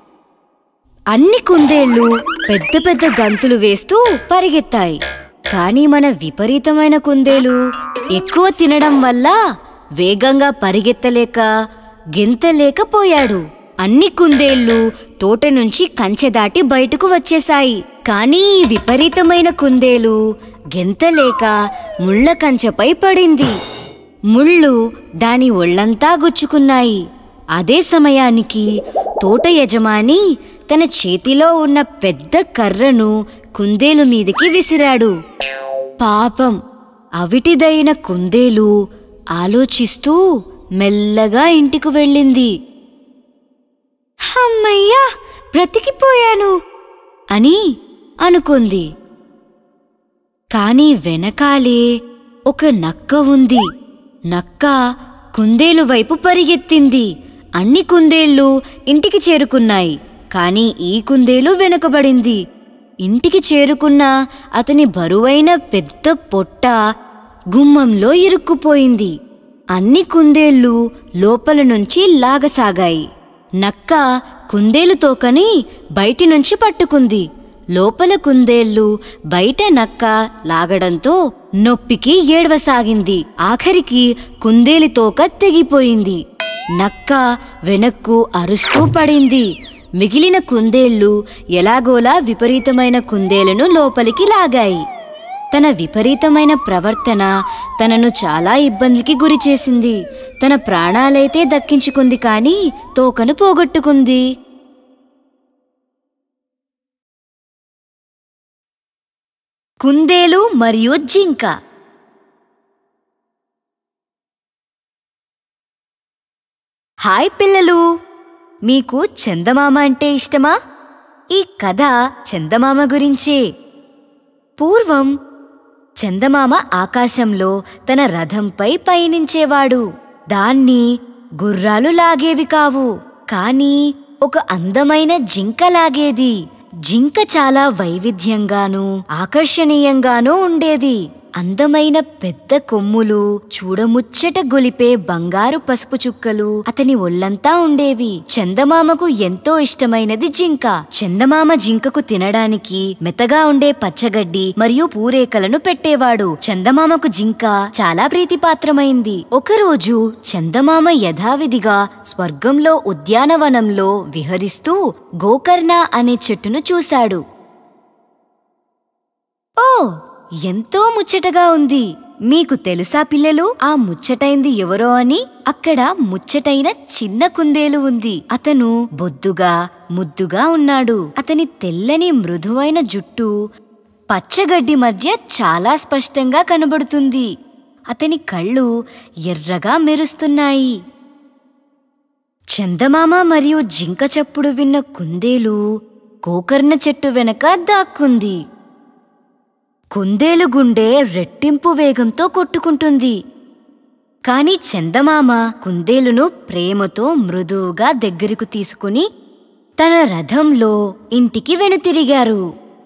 అన్ని కుందేళ్లు పెద్ద పెద్ద గంతులు వేస్తూ పరిగెత్తాయి కానీ మన విపరీతమైన కుందేలు ఎక్కువ తినడం వల్ల వేగంగా పరిగెత్తలేక గెంతలేకపోయాడు అన్ని కుందేళ్లు తోట నుంచి కంచె దాటి బయటకు వచ్చేశాయి కానీ ఈ విపరీతమైన కుందేలు గెంతలేక ముళ్ళ కంచెపై పడింది ముళ్ళు దాని ఒళ్ళంతా గుచ్చుకున్నాయి అదే సమయానికి తోట యజమాని తన చేతిలో ఉన్న పెద్ద కర్రను కుందేలు మీదికి విసిరాడు పాపం అవిటిదైన కుందేలు ఆలోచిస్తూ మెల్లగా ఇంటికి వెళ్ళింది అమ్మయ్యా బ్రతికిపోయాను అని అనుకుంది కాని వెనకాలే ఒక నక్క ఉంది నక్క కుందేలు వైపు పరిగెత్తింది అన్ని కుందేళ్లు ఇంటికి చేరుకున్నాయి కాని ఈ కుందేలు వెనుకబడింది ఇంటికి చేరుకున్న అతని బరువైన పెద్ద పొట్ట గుమ్మంలో ఇరుక్కుపోయింది అన్ని కుందేళ్లు లోపల నుంచి లాగసాగాయి నక్క కుందేలు తోకని బయటి నుంచి పట్టుకుంది లోపల కుందేళ్లు బయట నక్క లాగడంతో నొప్పికి ఏడవసాగింది ఆఖరికి కుందేలి తోక తెగిపోయింది నక్క వెనక్కు అరుస్తూ పడింది మిగిలిన కుందేళ్లు ఎలాగోలా విపరీతమైన కుందేలను లోపలికి లాగాయి తన విపరీతమైన ప్రవర్తన తనను చాలా ఇబ్బందికి గురిచేసింది తన ప్రాణాలైతే దక్కించుకుంది కానీ తోకను పోగొట్టుకుంది కుందేలు మరియు జింక హాయ్ పిల్లలు మీకు చందమామ అంటే ఇష్టమా ఈ కథ చందమామ గురించే పూర్వం చందమామ ఆకాశంలో తన రథంపై పయనించేవాడు దాన్ని గుర్రాలు లాగేవి కావు కానీ ఒక అందమైన జింక లాగేది జింక చాలా వైవిధ్యంగానూ ఆకర్షణీయంగానూ ఉండేది అందమైన పెద్ద కొమ్ములు చూడముచ్చట గొలిపే బంగారు పసుపు చుక్కలు అతని ఒళ్ళంతా ఉండేవి చందమామకు ఎంతో ఇష్టమైనది జింక చందమామ జింకకు తినడానికి మెత్తగా ఉండే పచ్చగడ్డి మరియు పూరేకలను పెట్టేవాడు చందమామకు జింక చాలా ప్రీతిపాత్రమైంది ఒకరోజు చందమామ యథావిధిగా స్వర్గంలో ఉద్యానవనంలో విహరిస్తూ గోకర్ణ అనే చెట్టును చూశాడు ఓ ఎంతో ముచ్చటగా ఉంది మీకు తెలుసా పిల్లలు ఆ ముచ్చటైంది ఎవరో అని అక్కడ ముచ్చటైన చిన్న కుందేలు ఉంది అతను బొద్దుగా ముద్దుగా ఉన్నాడు అతని తెల్లని మృదువైన జుట్టు పచ్చగడ్డి మధ్య చాలా స్పష్టంగా కనబడుతుంది అతని కళ్ళు ఎర్రగా మెరుస్తున్నాయి చందమామ మరియు జింక చప్పుడు విన్న కుందేలు గోకర్ణ చెట్టు వెనక దాక్కుంది కుందేలు గుండె రెట్టింపు వేగంతో కొట్టుకుంటుంది కాని చందమామ కుందేలును ప్రేమతో మృదువుగా దగ్గరకు తీసుకుని తన రథంలో ఇంటికి వెనుతిరిగారు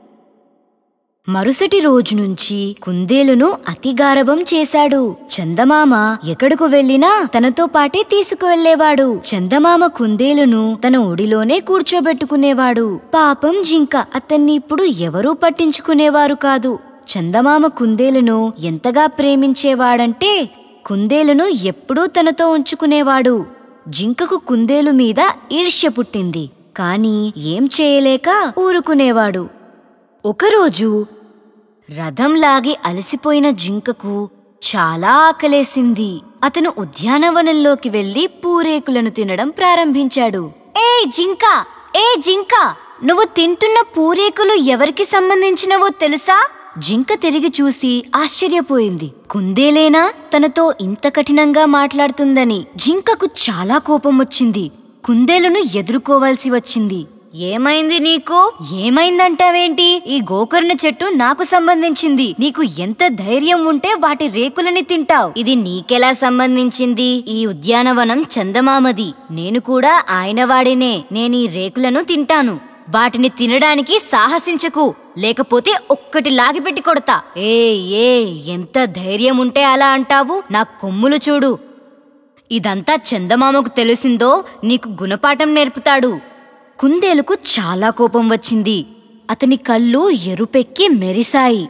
మరుసటి రోజు నుంచి కుందేలును అతిగారభం చేశాడు చందమామ ఎక్కడకు వెళ్ళినా తనతో పాటే తీసుకువెళ్లేవాడు చందమామ కుందేలును తన ఒడిలోనే కూర్చోబెట్టుకునేవాడు పాపం జింక అతన్ని ఇప్పుడు ఎవరూ పట్టించుకునేవారు కాదు చందమామ కుందేలును ఎంతగా ప్రేమించేవాడంటే కుందేలును ఎప్పుడూ తనతో ఉంచుకునేవాడు జింకకు కుందేలు మీద ఈర్ష్య పుట్టింది కాని ఏం చేయలేక ఊరుకునేవాడు ఒకరోజు రథం లాగి అలసిపోయిన జింకకు చాలా ఆకలేసింది అతను ఉద్యానవనంలోకి వెళ్లి పూరేకులను తినడం ప్రారంభించాడు ఏ జింక ఏ జింక నువ్వు తింటున్న పూరేకులు ఎవరికి సంబంధించినవో తెలుసా జింక తిరిగి చూసి ఆశ్చర్యపోయింది కుందేలేనా తనతో ఇంత కఠినంగా మాట్లాడుతుందని జింకకు చాలా కోపం వచ్చింది కుందేలును ఎదుర్కోవాల్సి వచ్చింది ఏమైంది నీకు ఏమైందంటావేంటి ఈ గోకర్ణ చెట్టు నాకు సంబంధించింది నీకు ఎంత ధైర్యం ఉంటే వాటి రేకులని తింటావు ఇది నీకెలా సంబంధించింది ఈ ఉద్యానవనం చందమామది నేను కూడా ఆయన వాడినే నేను ఈ రేకులను తింటాను వాటిని తినడానికి సాహసించకు లేకపోతే ఒక్కటి లాగిపెట్టి కొడతా ఏ ఏ ఎంత ధైర్యం ఉంటే అలా అంటావు నా కొమ్ములు చూడు ఇదంతా చందమామకు తెలిసిందో నీకు గుణపాఠం నేర్పుతాడు కుందేలుకు చాలా కోపం వచ్చింది అతని కళ్ళు ఎరుపెక్కి మెరిశాయి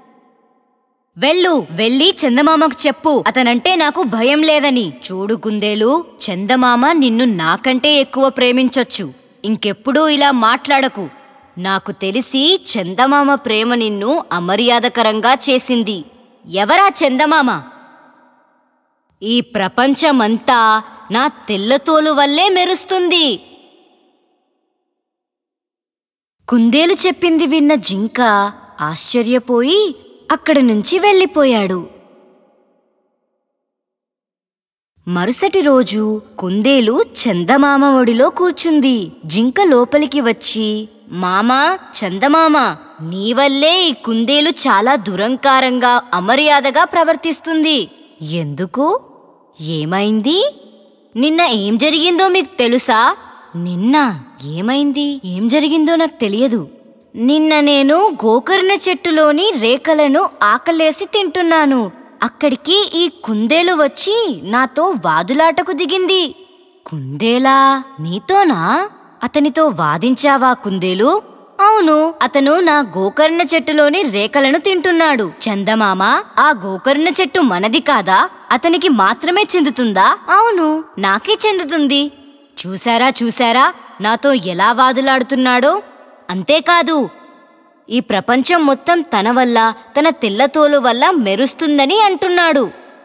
వెళ్ళు వెళ్ళి చందమామకు చెప్పు అతనంటే నాకు భయం లేదని చూడు కుందేలు చందమామ నిన్ను నాకంటే ఎక్కువ ప్రేమించొచ్చు ఇంకెప్పుడూ ఇలా మాట్లాడకు నాకు తెలిసి చందమామ ప్రేమ నిన్ను అమర్యాదకరంగా చేసింది ఎవరా చందమామ ఈ ప్రపంచమంతా నా తెల్లతోలు వల్లే మెరుస్తుంది కుందేలు చెప్పింది విన్న జింక ఆశ్చర్యపోయి అక్కడి నుంచి వెళ్ళిపోయాడు మరుసటి రోజు కుందేలు చందమామ ఒడిలో కూర్చుంది జింక లోపలికి వచ్చి మామా చందమామ నీ వల్లే ఈ కుందేలు చాలా దురంకారంగా అమర్యాదగా ప్రవర్తిస్తుంది ఎందుకు ఏమైంది నిన్న ఏం జరిగిందో మీకు తెలుసా నిన్న ఏమైంది ఏం జరిగిందో నాకు తెలియదు నిన్న నేను గోకర్ణ చెట్టులోని రేఖలను ఆకలేసి తింటున్నాను అక్కడికి ఈ కుందేలు వచ్చి నాతో వాదులాటకు దిగింది కుందేలా నీతోనా అతనితో వాదించావా కుందేలు అవును అతను నా గోకర్ణ చెట్టులోని రేఖలను తింటున్నాడు చందమామ ఆ గోకర్ణ చెట్టు మనది కాదా అతనికి మాత్రమే చెందుతుందా అవును నాకే చెందుతుంది చూసారా చూసారా నాతో ఎలా వాదులాడుతున్నాడో అంతేకాదు ఈ ప్రపంచం మొత్తం తన వల్ల తన తెల్లతోలు వల్ల మెరుస్తుందని అంటున్నాడు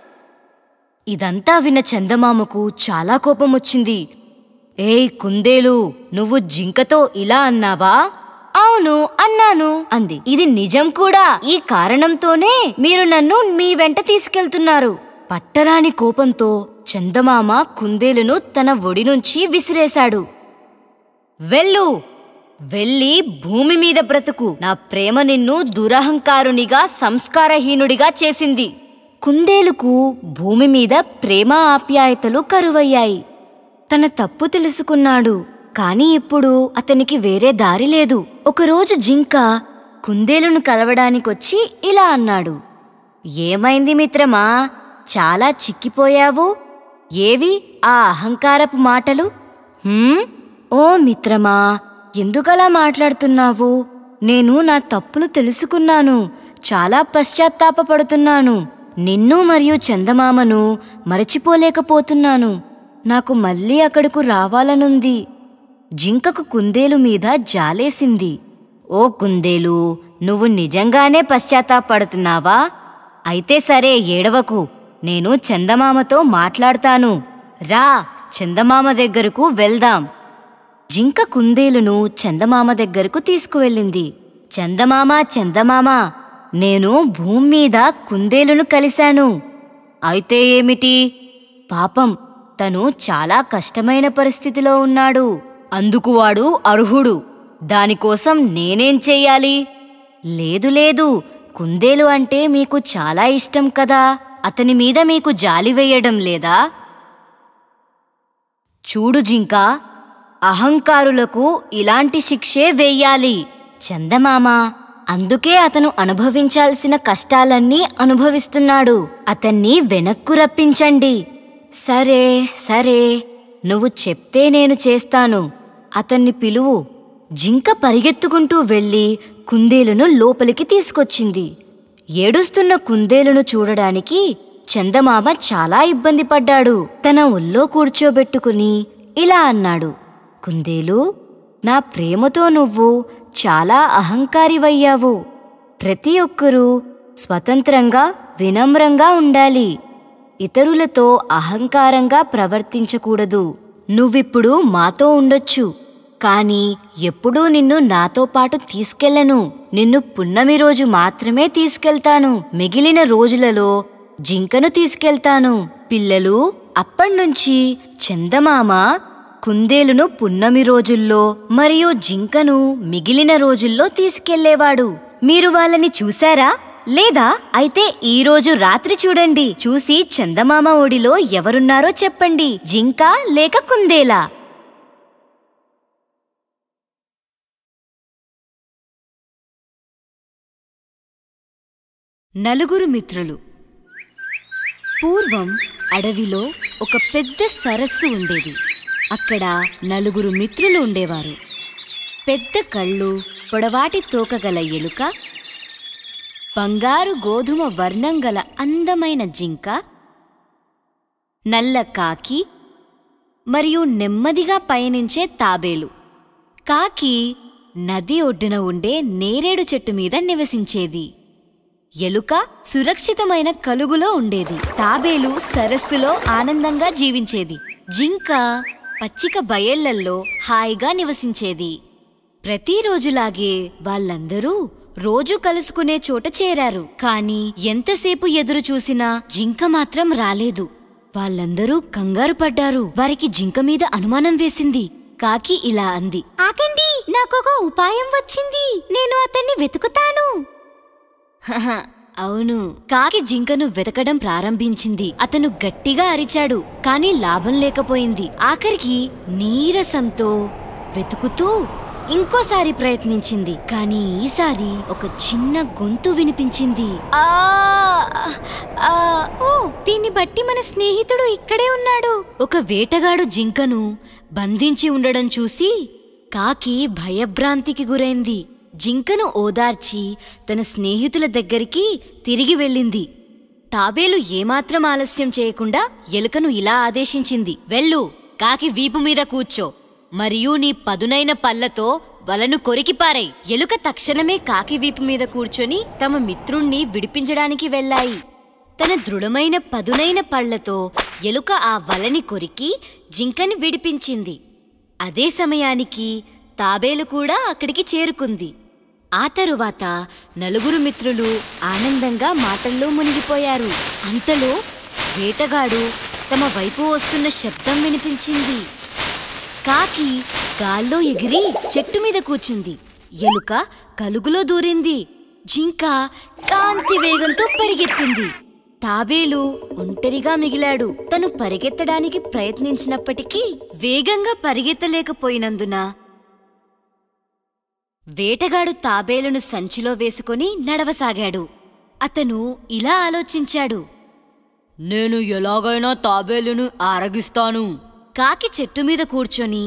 ఇదంతా విన్న చందమామకు చాలా కోపం వచ్చింది ఏయ్ కుందేలు నువ్వు జింకతో ఇలా అన్నావా అవును అన్నాను అంది ఇది నిజం కూడా ఈ కారణంతోనే మీరు నన్ను మీ వెంట తీసుకెళ్తున్నారు పట్టరాని కోపంతో చందమామ కుందేలును తన ఒడి నుంచి విసిరేశాడు వెళ్ళు వెళ్ళి భూమి మీద బ్రతుకు నా ప్రేమ నిన్ను దురహంకారునిగా సంస్కారహీనుడిగా చేసింది కుందేలుకు భూమి మీద ప్రేమ ఆప్యాయతలు కరువయ్యాయి తన తప్పు తెలుసుకున్నాడు కాని ఇప్పుడు అతనికి వేరే దారి లేదు ఒకరోజు జింక కుందేలును కలవడానికొచ్చి ఇలా అన్నాడు ఏమైంది మిత్రమా చాలా చిక్కిపోయావు ఏవి ఆ అహంకారపు మాటలు "హ్మ్? ఓ మిత్రమా ఎందుకలా మాట్లాడుతున్నావు నేను నా తప్పులు తెలుసుకున్నాను చాలా పశ్చాత్తాపపడుతున్నాను నిన్ను మరియు చందమామను మరచిపోలేకపోతున్నాను నాకు మళ్ళీ అక్కడకు రావాలనుంది జింకకు కుందేలు మీద జాలేసింది ఓ కుందేలు నువ్వు నిజంగానే పశ్చాత్తాపడుతున్నావా అయితే సరే ఏడవకు నేను చందమామతో మాట్లాడతాను రా చందమామ దగ్గరకు వెళ్దాం జింక కుందేలును చందమామ దగ్గరకు తీసుకువెళ్ళింది చందమామ చందమామ నేను భూమి మీద కుందేలును కలిశాను అయితే ఏమిటి పాపం తను చాలా కష్టమైన పరిస్థితిలో ఉన్నాడు అందుకు వాడు అర్హుడు దానికోసం నేనేం చెయ్యాలి లేదు లేదు కుందేలు అంటే మీకు చాలా ఇష్టం కదా అతని మీద మీకు జాలి వేయడం లేదా చూడు జింక అహంకారులకు ఇలాంటి శిక్షే వేయాలి చందమామ అందుకే అతను అనుభవించాల్సిన కష్టాలన్నీ అనుభవిస్తున్నాడు అతన్ని వెనక్కు రప్పించండి సరే సరే నువ్వు చెప్తే నేను చేస్తాను అతన్ని పిలువు జింక పరిగెత్తుకుంటూ వెళ్ళి కుందేలును లోపలికి తీసుకొచ్చింది ఏడుస్తున్న కుందేలును చూడడానికి చందమామ చాలా ఇబ్బంది పడ్డాడు తన ఒళ్ళో కూర్చోబెట్టుకుని ఇలా అన్నాడు కుందేలు నా ప్రేమతో నువ్వు చాలా అహంకారివయ్యావు ప్రతి ఒక్కరూ స్వతంత్రంగా వినమ్రంగా ఉండాలి ఇతరులతో అహంకారంగా ప్రవర్తించకూడదు నువ్విప్పుడు మాతో ఉండొచ్చు కాని ఎప్పుడూ నిన్ను నాతో పాటు తీసుకెళ్లను నిన్ను పున్నమి రోజు మాత్రమే తీసుకెళ్తాను మిగిలిన రోజులలో జింకను తీసుకెళ్తాను పిల్లలు అప్పణ్నుంచి చందమామ కుందేలును పున్నమి రోజుల్లో మరియు జింకను మిగిలిన రోజుల్లో తీసుకెళ్లేవాడు మీరు వాళ్ళని చూశారా లేదా అయితే ఈ రోజు రాత్రి చూడండి చూసి చందమామ ఒడిలో ఎవరున్నారో చెప్పండి జింక లేక కుందేలా నలుగురు మిత్రులు పూర్వం అడవిలో ఒక పెద్ద సరస్సు ఉండేది అక్కడ నలుగురు మిత్రులు ఉండేవారు పెద్ద కళ్ళు పొడవాటి తోకగల ఎలుక బంగారు గోధుమ వర్ణం గల అందమైన జింక నల్ల కాకి మరియు నెమ్మదిగా పయనించే తాబేలు కాకి నది ఒడ్డున ఉండే నేరేడు చెట్టు మీద నివసించేది ఎలుక సురక్షితమైన కలుగులో ఉండేది తాబేలు సరస్సులో ఆనందంగా జీవించేది జింక పచ్చిక బయళ్లల్లో హాయిగా నివసించేది ప్రతిరోజులాగే వాళ్ళందరూ రోజు కలుసుకునే చోట చేరారు కాని ఎంతసేపు ఎదురు చూసినా జింక మాత్రం రాలేదు వాళ్ళందరూ కంగారు పడ్డారు వారికి జింక మీద అనుమానం వేసింది కాకి ఇలా అంది ఆకండి నాకొక ఉపాయం వచ్చింది నేను అతన్ని వెతుకుతాను "హహ, అవును కాకి జింకను వెతకడం ప్రారంభించింది అతను గట్టిగా అరిచాడు కాని లాభం లేకపోయింది ఆఖరికి నీరసంతో వెతుకుతూ ఇంకోసారి ప్రయత్నించింది కానీ ఈసారి ఒక చిన్న గొంతు వినిపించింది ఆ ఆ, ఓ దీన్ని బట్టి మన స్నేహితుడు ఇక్కడే ఉన్నాడు ఒక వేటగాడు జింకను బంధించి ఉండడం చూసి కాకి భయభ్రాంతికి గురైంది జింకను ఓదార్చి తన స్నేహితుల దగ్గరికి తిరిగి వెళ్ళింది తాబేలు ఏమాత్రం ఆలస్యం చేయకుండా ఎలుకను ఇలా ఆదేశించింది వెళ్ళు కాకి వీపు మీద కూర్చో మరియు నీ పదునైన పళ్ళతో వలను కొరికిపారై ఎలుక తక్షణమే కాకి వీపు మీద కూర్చొని తమ మిత్రుణ్ణి విడిపించడానికి వెళ్ళాయి తన దృఢమైన పదునైన పళ్లతో ఎలుక ఆ వలని కొరికి జింకని విడిపించింది అదే సమయానికి తాబేలు కూడా అక్కడికి చేరుకుంది ఆ తరువాత నలుగురు మిత్రులు ఆనందంగా మాటల్లో మునిగిపోయారు అంతలో వేటగాడు తమ వైపు వస్తున్న శబ్దం వినిపించింది కాకి గాల్లో ఎగిరి చెట్టు మీద కూర్చుంది ఎలుక కలుగులో దూరింది జింక కాంతి వేగంతో పరిగెత్తింది తాబేలు ఒంటరిగా మిగిలాడు తను పరిగెత్తడానికి ప్రయత్నించినప్పటికీ వేగంగా పరిగెత్తలేకపోయినందున వేటగాడు తాబేలును సంచిలో వేసుకొని నడవసాగాడు అతను ఇలా ఆలోచించాడు నేను ఎలాగైనా తాబేలును ఆరగిస్తాను కాకి చెట్టు మీద కూర్చొని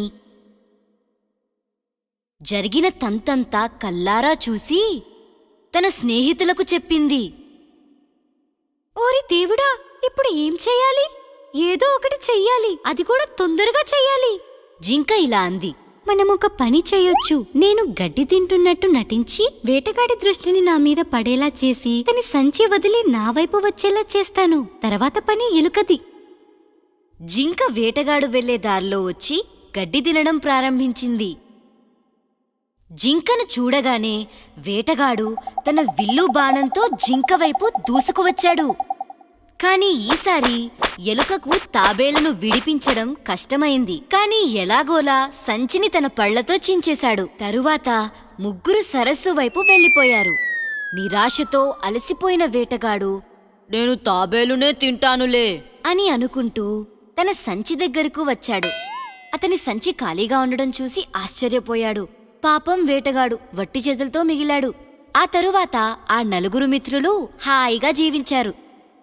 జరిగిన తంతంతా కల్లారా చూసి తన స్నేహితులకు చెప్పింది ఓరి దేవుడా ఇప్పుడు ఏం చెయ్యాలి ఏదో ఒకటి చెయ్యాలి అది కూడా తొందరగా చెయ్యాలి జింక ఇలా అంది మనం ఒక పని చేయొచ్చు నేను గడ్డి తింటున్నట్టు నటించి వేటగాడి దృష్టిని నా మీద పడేలా చేసి తని సంచి వదిలి నా వైపు వచ్చేలా చేస్తాను తర్వాత పని ఎలుకది జింక వేటగాడు వెళ్లే దారిలో వచ్చి గడ్డి తినడం ప్రారంభించింది జింకను చూడగానే వేటగాడు తన విల్లు బాణంతో జింక వైపు దూసుకువచ్చాడు కాని ఈసారి ఎలుకకు తాబేలును విడిపించడం కష్టమైంది కాని ఎలాగోలా సంచిని తన పళ్లతో చించేశాడు తరువాత ముగ్గురు సరస్సు వైపు వెళ్లిపోయారు నిరాశతో అలసిపోయిన వేటగాడు నేను తాబేలునే తింటానులే అని అనుకుంటూ తన సంచి దగ్గరకు వచ్చాడు అతని సంచి ఖాళీగా ఉండడం చూసి ఆశ్చర్యపోయాడు పాపం వేటగాడు వట్టి చేతులతో మిగిలాడు ఆ తరువాత ఆ నలుగురు మిత్రులు హాయిగా జీవించారు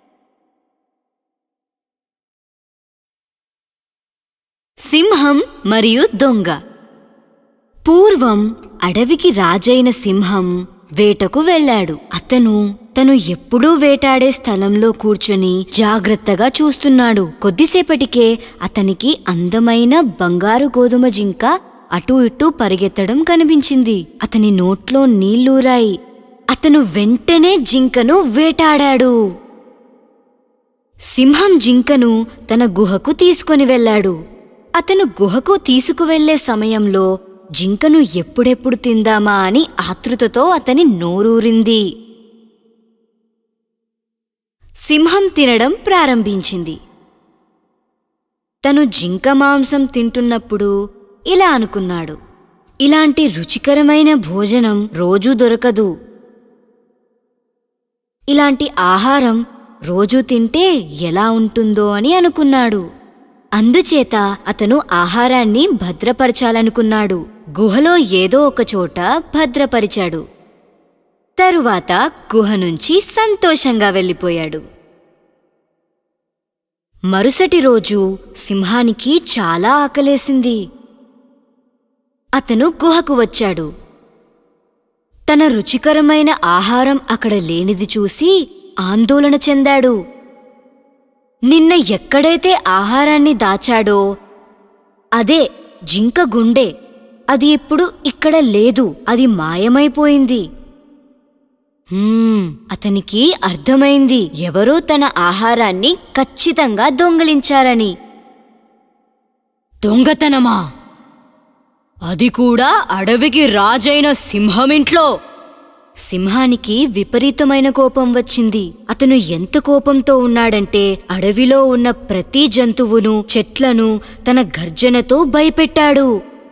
సింహం మరియు దొంగ పూర్వం అడవికి రాజైన సింహం వేటకు వెళ్ళాడు అతను తను ఎప్పుడూ వేటాడే స్థలంలో కూర్చొని జాగ్రత్తగా చూస్తున్నాడు కొద్దిసేపటికే అతనికి అందమైన బంగారు గోధుమ జింక అటూ ఇటూ పరిగెత్తడం కనిపించింది అతని నోట్లో నీళ్లూరాయి అతను వెంటనే జింకను వేటాడాడు సింహం జింకను తన గుహకు తీసుకొని వెళ్ళాడు అతను గుహకు తీసుకువెళ్లే సమయంలో జింకను ఎప్పుడెప్పుడు తిందామా అని ఆతృతతో అతని నోరూరింది సింహం తినడం ప్రారంభించింది తను జింక మాంసం తింటున్నప్పుడు ఇలా అనుకున్నాడు ఇలాంటి రుచికరమైన భోజనం రోజూ దొరకదు ఇలాంటి ఆహారం రోజూ తింటే ఎలా ఉంటుందో అని అనుకున్నాడు అందుచేత అతను ఆహారాన్ని భద్రపరచాలనుకున్నాడు గుహలో ఏదో ఒక చోట భద్రపరిచాడు తరువాత గుహ నుంచి సంతోషంగా వెళ్ళిపోయాడు మరుసటి రోజు సింహానికి చాలా ఆకలేసింది అతను గుహకు వచ్చాడు తన రుచికరమైన ఆహారం అక్కడ లేనిది చూసి ఆందోళన చెందాడు నిన్న ఎక్కడైతే ఆహారాన్ని దాచాడో అదే జింక గుండె అది ఇప్పుడు ఇక్కడ లేదు అది మాయమైపోయింది హ్మ్, అతనికి అర్థమైంది ఎవరో తన ఆహారాన్ని ఖచ్చితంగా దొంగలించారని సింహానికి విపరీతమైన కోపం వచ్చింది అతను ఎంత కోపంతో ఉన్నాడంటే అడవిలో ఉన్న ప్రతి జంతువును చెట్లను తన గర్జనతో భయపెట్టాడు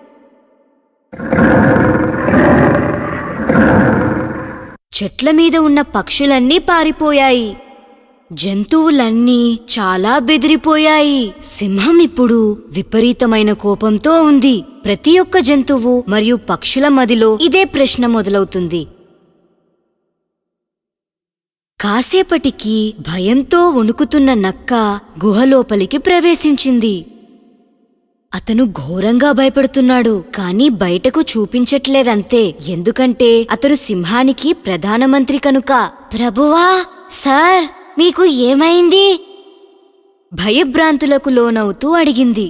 చెట్ల మీద ఉన్న పక్షులన్నీ పారిపోయాయి జంతువులన్నీ చాలా బెదిరిపోయాయి సింహం ఇప్పుడు విపరీతమైన కోపంతో ఉంది ప్రతి ఒక్క జంతువు మరియు పక్షుల మదిలో ఇదే ప్రశ్న మొదలవుతుంది కాసేపటికి భయంతో వణుకుతున్న నక్క గుహలోపలికి ప్రవేశించింది అతను ఘోరంగా భయపడుతున్నాడు కానీ బయటకు చూపించట్లేదంతే ఎందుకంటే అతను సింహానికి ప్రధానమంత్రి కనుక ప్రభువా సార్ మీకు ఏమైంది భయభ్రాంతులకు లోనవుతూ అడిగింది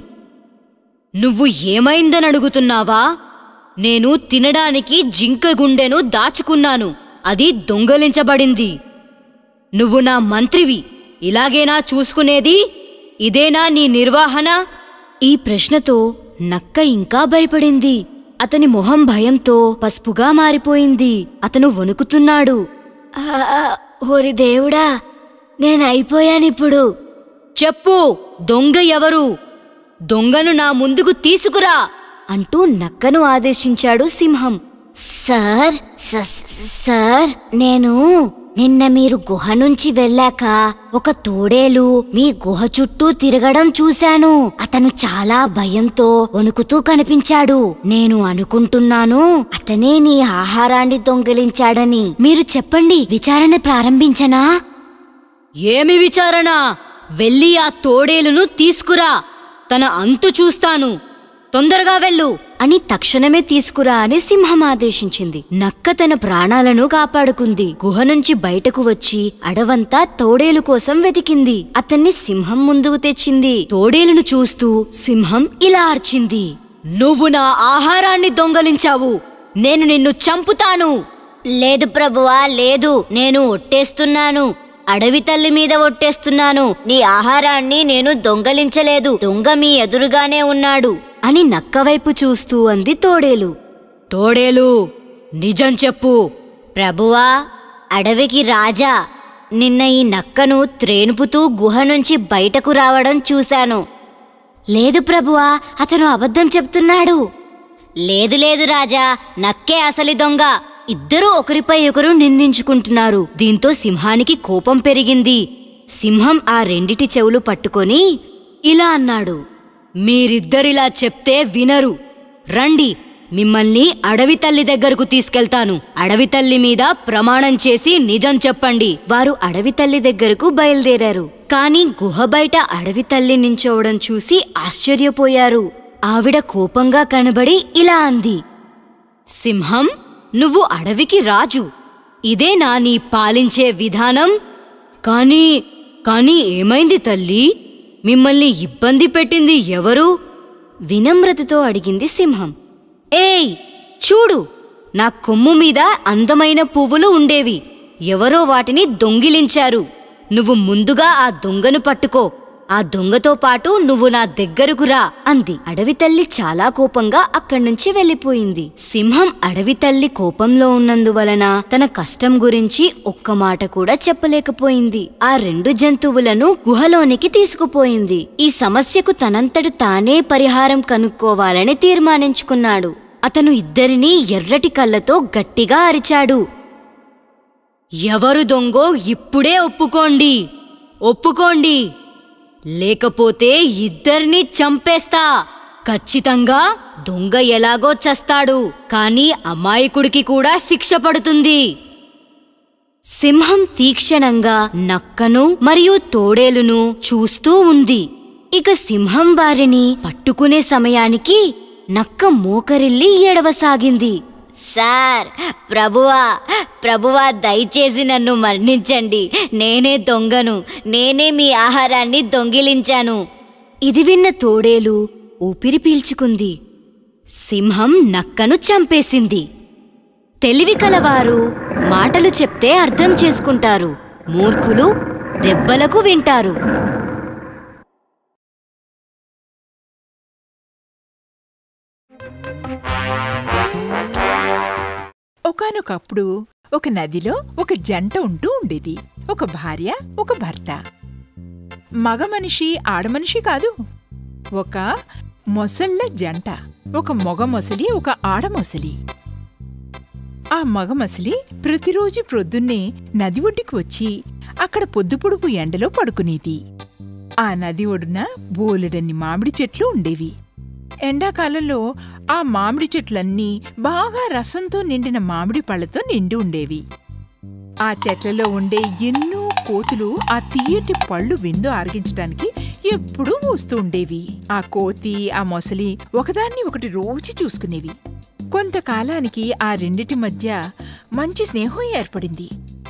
నువ్వు ఏమైందని అడుగుతున్నావా నేను తినడానికి జింక గుండెను దాచుకున్నాను అది దొంగలించబడింది నువ్వు నా మంత్రివి ఇలాగేనా చూసుకునేది ఇదేనా నీ నిర్వహణ ఈ ప్రశ్నతో నక్క ఇంకా భయపడింది అతని మొహం భయంతో పసుపుగా మారిపోయింది అతను వణుకుతున్నాడు "ఆ, ఓరి దేవుడా నేనైపోయానిప్పుడు చెప్పు దొంగ ఎవరు దొంగను నా ముందుకు తీసుకురా అంటూ నక్కను ఆదేశించాడు సింహం సార్ సార్ నేను నిన్న మీరు గుహ నుంచి వెళ్ళాక ఒక తోడేలు మీ గుహ చుట్టూ తిరగడం చూశాను అతను చాలా భయంతో వణుకుతూ కనిపించాడు నేను అనుకుంటున్నాను అతనే నీ ఆహారాన్ని దొంగిలించాడని మీరు చెప్పండి విచారణ ప్రారంభించనా ఏమి విచారణ వెళ్ళి ఆ తోడేలును తీసుకురా తన అంతు చూస్తాను తొందరగా వెళ్ళు అని తక్షణమే తీసుకురా అని సింహం ఆదేశించింది నక్క తన ప్రాణాలను కాపాడుకుంది గుహ నుంచి బయటకు వచ్చి అడవంతా తోడేలు కోసం వెతికింది అతన్ని సింహం ముందుకు తెచ్చింది తోడేలును చూస్తూ సింహం ఇలా అర్చింది నువ్వు నా ఆహారాన్ని దొంగలించావు నేను నిన్ను చంపుతాను లేదు ప్రభువా లేదు నేను ఒట్టేస్తున్నాను అడవి తల్లి మీద ఒట్టేస్తున్నాను నీ ఆహారాన్ని నేను దొంగలించలేదు దొంగ మీ ఎదురుగానే ఉన్నాడు అని నక్క వైపు చూస్తూ అంది తోడేలు తోడేలు నిజం చెప్పు ప్రభువా అడవికి రాజా నిన్న ఈ నక్కను త్రేణుపుతూ గుహ నుంచి బయటకు రావడం చూశాను లేదు ప్రభువా అతను అబద్ధం చెప్తున్నాడు లేదు లేదు రాజా నక్కే అసలి దొంగ ఇద్దరూ ఒకరిపై ఒకరు నిందించుకుంటున్నారు దీంతో సింహానికి కోపం పెరిగింది సింహం ఆ రెండిటి చెవులు పట్టుకొని ఇలా అన్నాడు మీరిద్దరిలా చెప్తే వినరు రండి మిమ్మల్ని అడవి తల్లి దగ్గరకు తీసుకెళ్తాను అడవి తల్లి మీద ప్రమాణం చేసి నిజం చెప్పండి వారు అడవి తల్లి దగ్గరకు బయలుదేరారు కాని గుహ బయట అడవి తల్లి నించోవడం చూసి ఆశ్చర్యపోయారు ఆవిడ కోపంగా కనబడి ఇలా అంది సింహం నువ్వు అడవికి రాజు ఇదేనా నీ పాలించే విధానం కానీ కానీ ఏమైంది తల్లి మిమ్మల్ని ఇబ్బంది పెట్టింది ఎవరు వినమ్రతతో అడిగింది సింహం ఏయ్ చూడు నా కొమ్ము మీద అందమైన పువ్వులు ఉండేవి ఎవరో వాటిని దొంగిలించారు నువ్వు ముందుగా ఆ దొంగను పట్టుకో ఆ దొంగతో పాటు నువ్వు నా దగ్గరకు రా అంది అడవి తల్లి చాలా కోపంగా అక్కడి నుంచి వెళ్ళిపోయింది సింహం అడవి తల్లి కోపంలో ఉన్నందువలన తన కష్టం గురించి ఒక్క మాట కూడా చెప్పలేకపోయింది ఆ రెండు జంతువులను గుహలోనికి తీసుకుపోయింది ఈ సమస్యకు తనంతట తానే పరిహారం కనుక్కోవాలని తీర్మానించుకున్నాడు అతను ఇద్దరినీ ఎర్రటి కళ్ళతో గట్టిగా అరిచాడు ఎవరు దొంగో ఇప్పుడే ఒప్పుకోండి ఒప్పుకోండి లేకపోతే ఇద్దరిని చంపేస్తా ఖచ్చితంగా దొంగ ఎలాగో చస్తాడు కానీ అమాయకుడికి కూడా శిక్ష పడుతుంది సింహం తీక్షణంగా నక్కను మరియు తోడేలును చూస్తూ ఉంది ఇక సింహం వారిని పట్టుకునే సమయానికి నక్క మోకరిల్లి ఏడవసాగింది సార్ ప్రభువా ప్రభువా దయచేసి నన్ను మరణించండి నేనే దొంగను నేనే మీ ఆహారాన్ని దొంగిలించాను ఇది విన్న తోడేలు ఊపిరి పీల్చుకుంది సింహం నక్కను చంపేసింది తెలివి కలవారు మాటలు చెప్తే అర్థం చేసుకుంటారు మూర్ఖులు దెబ్బలకు వింటారు ఒకానొకప్పుడు ఒక నదిలో ఒక జంట ఉంటూ ఉండేది ఒక భార్య ఒక భర్త మగ మనిషి ఆడమనిషి కాదు ఒక మొసళ్ళ జంట ఒక మొగ మొసలి ఒక ఆడ మొసలి ఆ మగ మొసలి ప్రతిరోజు ప్రొద్దున్నే నది ఒడ్డుకి వచ్చి అక్కడ పొద్దుపొడుపు ఎండలో పడుకునేది ఆ నది ఒడ్డున బోలెడన్ని మామిడి చెట్లు ఉండేవి ఎండాకాలంలో ఆ మామిడి చెట్లన్నీ బాగా రసంతో నిండిన మామిడి పళ్ళతో నిండి ఉండేవి ఆ చెట్లలో ఉండే ఎన్నో కోతులు ఆ తీయటి పళ్ళు విందు ఆరగించడానికి ఎప్పుడూ వస్తూ ఉండేవి ఆ కోతి ఆ మొసలి ఒకదాన్ని ఒకటి రోజు చూసుకునేవి కొంతకాలానికి ఆ రెండిటి మధ్య మంచి స్నేహం ఏర్పడింది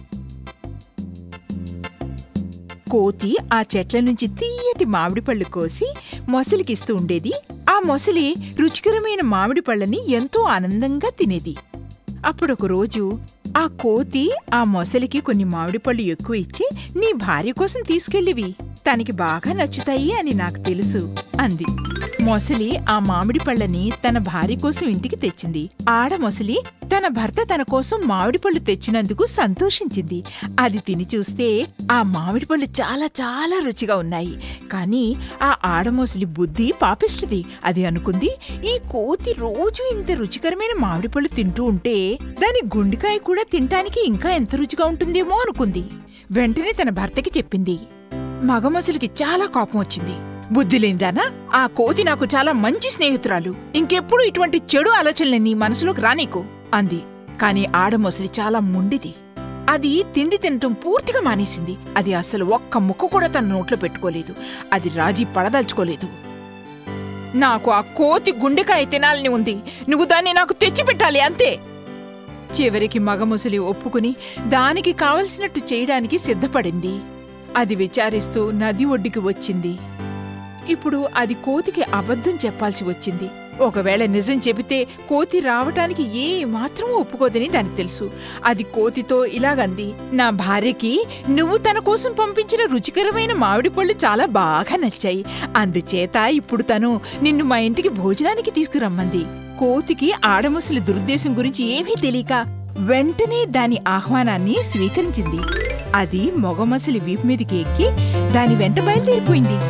కోతి ఆ చెట్ల నుంచి తీయటి మామిడి పళ్ళు కోసి మొసలికిస్తూ ఉండేది ఆ మొసలి రుచికరమైన మామిడి పళ్ళని ఎంతో ఆనందంగా తినేది అప్పుడొక రోజు ఆ కోతి ఆ మొసలికి కొన్ని మామిడి పళ్ళు ఎక్కువ ఇచ్చి నీ భార్య కోసం తీసుకెళ్ళివి తనకి బాగా నచ్చుతాయి అని నాకు తెలుసు అంది మొసలి ఆ మామిడి పళ్ళని తన భార్య కోసం ఇంటికి తెచ్చింది ఆడ మొసలి తన భర్త తన కోసం మామిడి పళ్ళు తెచ్చినందుకు సంతోషించింది అది తిని చూస్తే ఆ మామిడి పళ్ళు చాలా చాలా రుచిగా ఉన్నాయి కానీ ఆ ఆడమొసలి బుద్ధి పాపిష్టిది అది అనుకుంది ఈ కోతి రోజు ఇంత రుచికరమైన మామిడి పళ్ళు తింటూ ఉంటే దాని గుండెకాయ కూడా తినటానికి ఇంకా ఎంత రుచిగా ఉంటుందేమో అనుకుంది వెంటనే తన భర్తకి చెప్పింది మగమొసలికి చాలా కోపం వచ్చింది బుద్ధి లేనిదానా ఆ కోతి నాకు చాలా మంచి స్నేహితురాలు ఇంకెప్పుడు ఇటువంటి చెడు ఆలోచనలు నీ మనసులోకి రానీకు అంది కాని ఆడమొసలి చాలా ముండిది అది తిండి తినటం పూర్తిగా మానేసింది అది అసలు ఒక్క ముక్క కూడా తన నోట్లో పెట్టుకోలేదు అది రాజీ పడదలుచుకోలేదు నాకు ఆ కోతి గుండెకాయ తినాలని ఉంది నువ్వు దాన్ని నాకు తెచ్చిపెట్టాలి అంతే చివరికి మగముసలి ఒప్పుకుని దానికి కావలసినట్టు చేయడానికి సిద్ధపడింది అది విచారిస్తూ నది ఒడ్డుకి వచ్చింది ఇప్పుడు అది కోతికి అబద్ధం చెప్పాల్సి వచ్చింది ఒకవేళ నిజం చెబితే కోతి రావటానికి ఏ మాత్రం ఒప్పుకోదని దానికి తెలుసు అది కోతితో ఇలాగంది నా భార్యకి నువ్వు తన కోసం పంపించిన రుచికరమైన మామిడి పళ్ళు చాలా బాగా నచ్చాయి అందుచేత ఇప్పుడు తను నిన్ను మా ఇంటికి భోజనానికి తీసుకురమ్మంది కోతికి ఆడముసలి దురుద్దేశం గురించి ఏమీ తెలియక వెంటనే దాని ఆహ్వానాన్ని స్వీకరించింది అది మొగమసలి వీపు మీదకి ఎక్కి దాని వెంట బయలుదేరిపోయింది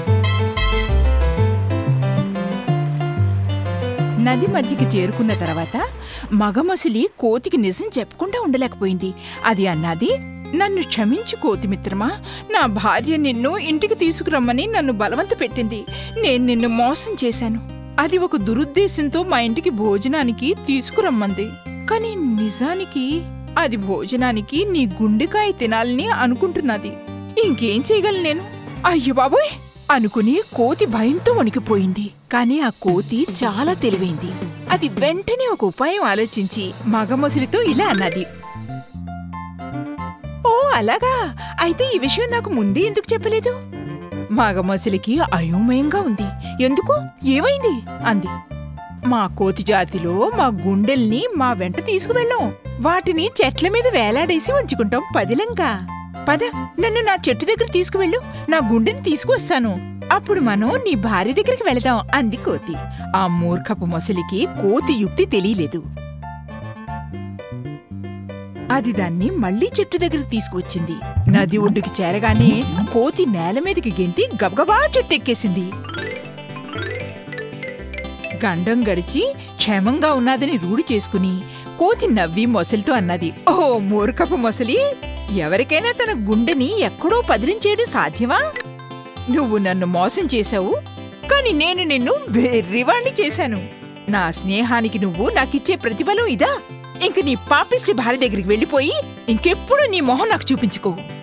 నది మధ్యకి చేరుకున్న తర్వాత మగమసిలి కోతికి నిజం చెప్పకుండా ఉండలేకపోయింది అది అన్నది నన్ను క్షమించు కోతి మిత్రమా నా భార్య నిన్ను ఇంటికి తీసుకురమ్మని నన్ను బలవంత పెట్టింది నేను నిన్ను మోసం చేశాను అది ఒక దురుద్దేశంతో మా ఇంటికి భోజనానికి తీసుకురమ్మంది కానీ నిజానికి అది భోజనానికి నీ గుండెకాయ తినాలని అనుకుంటున్నది ఇంకేం చేయగలను నేను అయ్యో బాబోయ్ అనుకుని కోతి భయంతో వణికిపోయింది కాని ఆ కోతి చాలా తెలివైంది అది వెంటనే ఒక ఉపాయం ఆలోచించి మగమొసలితో ఇలా అన్నది ఓ అలాగా అయితే ఈ విషయం నాకు ముందే ఎందుకు చెప్పలేదు మగమొసలికి అయోమయంగా ఉంది ఎందుకు ఏమైంది అంది మా కోతి జాతిలో మా గుండెల్ని మా వెంట తీసుకువెళ్ళాం వాటిని చెట్ల మీద వేలాడేసి ఉంచుకుంటాం పదిలంగా పద నన్ను నా చెట్టు దగ్గర తీసుకువెళ్ళు నా గుండెని తీసుకువస్తాను అప్పుడు మనం నీ భార్య దగ్గరికి వెళదాం అంది కోతి ఆ మూర్ఖపు మొసలికి కోతి యుక్తి తెలియలేదు అది దాన్ని మళ్ళీ చెట్టు దగ్గరికి తీసుకువచ్చింది నది ఒడ్డుకి చేరగానే కోతి నేల మీదకి గెంతి గబగబా చెట్టు ఎక్కేసింది గండం గడిచి క్షేమంగా ఉన్నాదని రూఢి చేసుకుని కోతి నవ్వి మొసలితో అన్నది ఓ మూర్ఖపు మొసలి ఎవరికైనా తన గుండెని ఎక్కడో పదిలించేయడం సాధ్యమా నువ్వు నన్ను మోసం చేశావు కాని నేను నిన్ను వెర్రివాణ్ణి చేశాను నా స్నేహానికి నువ్వు నాకిచ్చే ప్రతిఫలం ఇదా ఇంక నీ పాపిష్టి భార్య దగ్గరికి వెళ్ళిపోయి ఇంకెప్పుడు నీ మొహం నాకు చూపించుకో